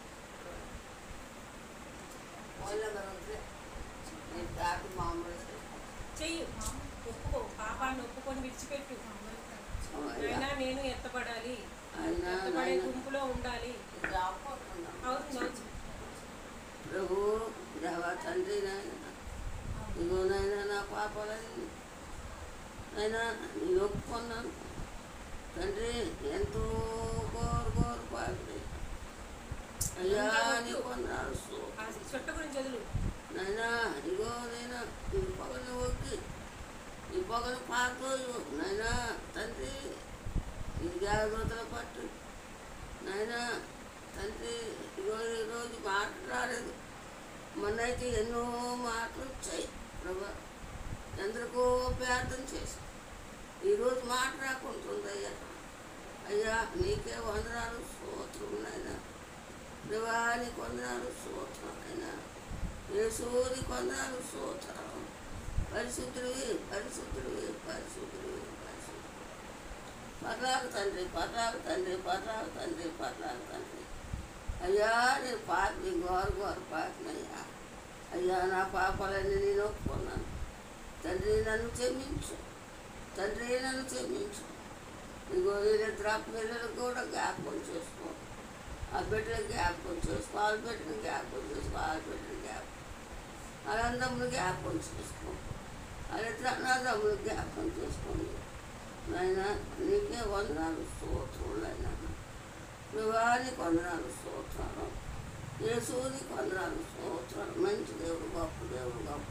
వాళ్ళ వరకే నీ దాటి మామూలు చెయ్యి ఒప్పుకో పాపాన్ని ఒప్పుకొని విడిచిపెట్టు అయినా నేను ఎత్తపడాలి అయినా ఎత్తపడే నాయన గుంపులో ఉండాలి రాకపోతున్నాం అవును అవును. ప్రభు దేవా తండ్రి నాయన ఇగో నాయన నా పాపాలని అయినా నేను ఒప్పుకున్నాను తండ్రి ఎంతో కోరు కోరు పాపి అయ్యా నీ కొన్నాడు ఆ చుట్ట గురించి వదులు నాయనా ఇగో నేను ఈ పొగను ఒక్కి ఈ పొగను పాతోయు నాయనా తండ్రి ఇది జాగ్రత్తలు పట్టు నాయనా తండ్రి ఇగో ఈరోజు మాటలు రాలేదు మొన్నైతే ఎన్నో మాటలు వచ్చాయి ప్రభా ఎందరికో ప్రార్థన చేసి ఈరోజు మాట రాకుంటుందయ్యా అయ్యా నీకే వందనాలు స్తోత్రం నాయనా దేవా నీకు వందనాలు స్తోత్రం అయినా యేసూని కొందరు సూత్రం పరిశుద్ధుడివి పరిశుద్ధుడివి పరిశుద్ధుడివి పరిశుద్ధుడు పర్లాకు తండ్రి పర్లాకు తండ్రి పర్లాకు తండ్రి పర్లాకు తండ్రి అయ్యా నేను పాపని గోరు గోరు పాపినయ్యా అయ్యా నా పాపాలన్నీ నేను ఒప్పుకున్నాను తండ్రి నన్ను క్షమించు తండ్రి నన్ను క్షమించు ఇగో వీళ్ళిద్దరు పిల్లలు కూడా జ్ఞాపకం చేసుకో ఆ బిడ్డలు జ్ఞాపకం చేసుకో వాళ్ళ బిడ్డను జ్ఞాపకం చేసుకో వాళ్ళ బిడ్డను జ్ఞాపకం వాళ్ళందరిని జ్ఞాపకం చేసుకో వాళ్ళిద్దరు అన్నదమ్ములు జ్ఞాపకం చేసుకోండి నాయన నీకే వందనాలు స్తోత్రం నాయన వివాహానికి వందనాలు స్తోత్రాలు యేసునికి వందనాలు స్తోత్రాలు మంచి దేవుడు గొప్ప దేవుడు గొప్ప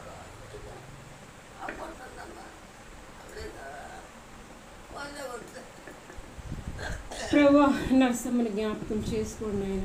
అప్పటికమ్మా వాళ్ళే వద్దు ప్రభు నరసమ్మని జ్ఞాపకం చేసుకోండి ఆయన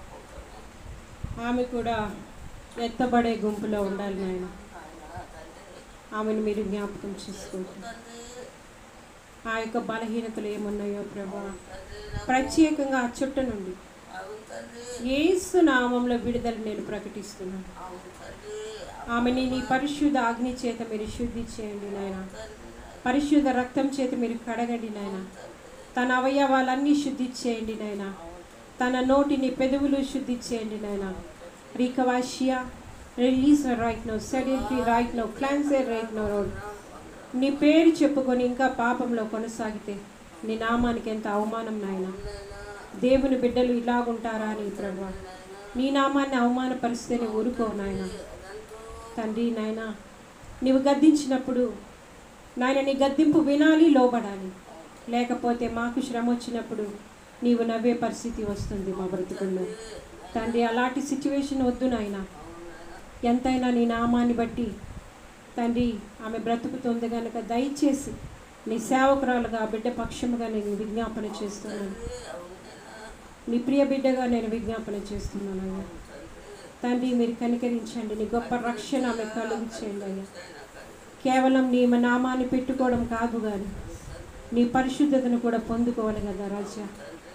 ఆమె కూడా ఎత్తబడే గుంపులో ఉండాలి నాయన ఆమెను మీరు జ్ఞాపకం చేసుకోండి ఆ యొక్క బలహీనతలు ఏమున్నాయో ప్రభా ప్రత్యేకంగా ఆ చుట్ట నుండి ఏసు నామంలో విడుదల నేను ప్రకటిస్తున్నాను ఆమెని నీ పరిశుద్ధ అగ్ని చేత మీరు శుద్ధి చేయండి నాయన పరిశుద్ధ రక్తం చేత మీరు కడగండి నాయన తన అవయవాలన్నీ శుద్ధి చేయండి నాయన తన నోటిని పెదవులు శుద్ధి చేయండి నాయన రికవాషియా రిలీజ్ రైట్ నో సెడెంట్రీ right now cancer right now Lord నీ పేరు చెప్పుకొని ఇంకా పాపంలో కొనసాగితే నీ నామానికి ఎంత అవమానం నాయన దేవుని బిడ్డలు ఇలాగుంటారా అని ప్రభా నీ నామాన్ని అవమానపరిస్తే నువ్వు ఊరుకో నాయన తండ్రి నాయన నీవు గద్దించినప్పుడు నాయన నీ గద్దింపు వినాలి లోబడాలి లేకపోతే మాకు శ్రమ వచ్చినప్పుడు నీవు నవ్వే పరిస్థితి వస్తుంది మా బ్రతుకుల్లో తండ్రి అలాంటి సిచ్యువేషన్ వద్దు నాయన ఎంతైనా నీ నామాన్ని బట్టి తండ్రి ఆమె బ్రతుకుతుంది కనుక దయచేసి నీ సేవకురాలుగా ఆ బిడ్డ పక్షముగా నేను విజ్ఞాపన చేస్తున్నాను నీ ప్రియ బిడ్డగా నేను విజ్ఞాపన చేస్తున్నాను అయ్యా తండ్రి మీరు కనికరించండి నీ గొప్ప రక్షణ ఆమె కలిగించండి అయ్యా కేవలం నీ మ- నామాన్ని పెట్టుకోవడం కాదు కానీ నీ పరిశుద్ధతను కూడా పొందుకోవాలి కదా రాజా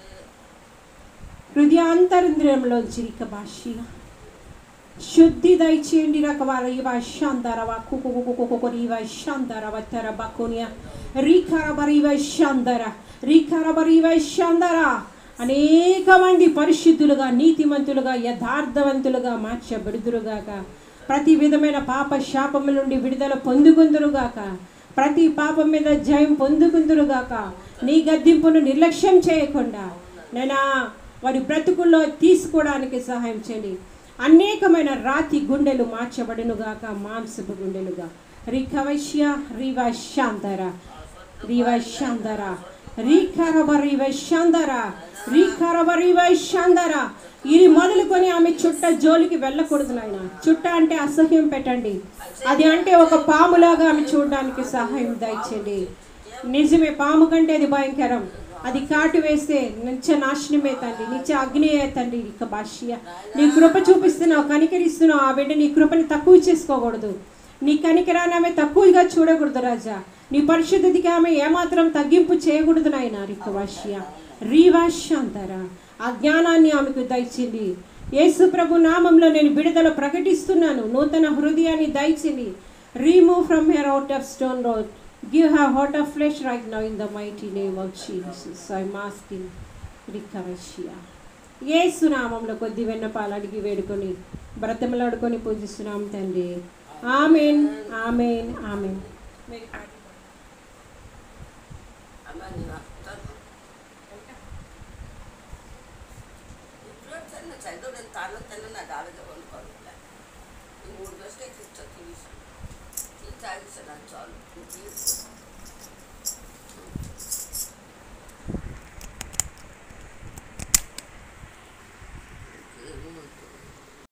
హృదయాంతరింద్రియంలోంచి ఇక భాషగా శుద్ధి దయచేయండి రకవాల ఇవ శాంతరవ కుకుకుకుకుకు ఇవ శాంతరవ తెర బకునియ రీకరబరి ఇవ శాంతర రీకరబరి ఇవ శాంతర అనేక మంది పరిశుద్ధులుగా నీతిమంతులుగా యథార్థవంతులుగా మార్చబడుదురుగాక ప్రతి విధమైన పాప శాపముల నుండి విడుదల పొందుకుందురుగాక ప్రతి పాపం మీద జయం పొందుకుందురుగాక నీ గద్దింపును నిర్లక్ష్యం చేయకుండా నేనా వారి బ్రతుకుల్లో తీసుకోవడానికి సహాయం చేయండి అనేకమైన రాతి గుండెలు మార్చబడునుగాక మాంసపు గుండెలుగా రికవశ్య రివశాంతర రివశాంతర రీకరబ రివశాంతర రీకరబ రివశాంతర ఇది మొదలుకొని ఆమె చుట్ట జోలికి వెళ్ళకూడదు నాయన చుట్ట అంటే అసహ్యం పెట్టండి అది అంటే ఒక పాములాగా ఆమె చూడడానికి సహాయం దయచేయండి నిజమే పాము కంటే అది భయంకరం అది కాటు వేస్తే నిత్య నాశనమే తండ్రి నిత్య అగ్నియే తండ్రి ఇక భాష్య నీ కృప చూపిస్తున్నావు కనికరిస్తున్నావు ఆ బిడ్డ నీ కృపని తక్కువ చేసుకోకూడదు నీ కనికరాన్ని ఆమె తక్కువగా చూడకూడదు రాజా నీ పరిశుద్ధికి ఆమె ఏమాత్రం తగ్గింపు చేయకూడదు నాయన రిక భాష్య రీవాష్యాంతరా ఆ జ్ఞానాన్ని ఆమెకు దయచింది యేసు ప్రభు నామంలో నేను విడుదల ప్రకటిస్తున్నాను నూతన హృదయాన్ని దయచింది remove from her out of stone Lord give her heart of flesh right now in the mighty name of Jesus I asking రికవషియా యేసు నామంలో కొద్ది వెన్నపాలు అడిగి వేడుకొని బ్రతమలాడుకొని పూజిస్తున్నాం తండ్రి ఆమెన్ ఆమెన్ ఆమెన్ అమ్మ నేను వస్తాను ఇప్పుడు చిన్న చదువు నేను తాను తిన్న నా డాలుగా వండుకోవాలి ఈ మూడు రోజులే తీర్చో తీసి తీసి తాగిస్తాను చాలు తీసి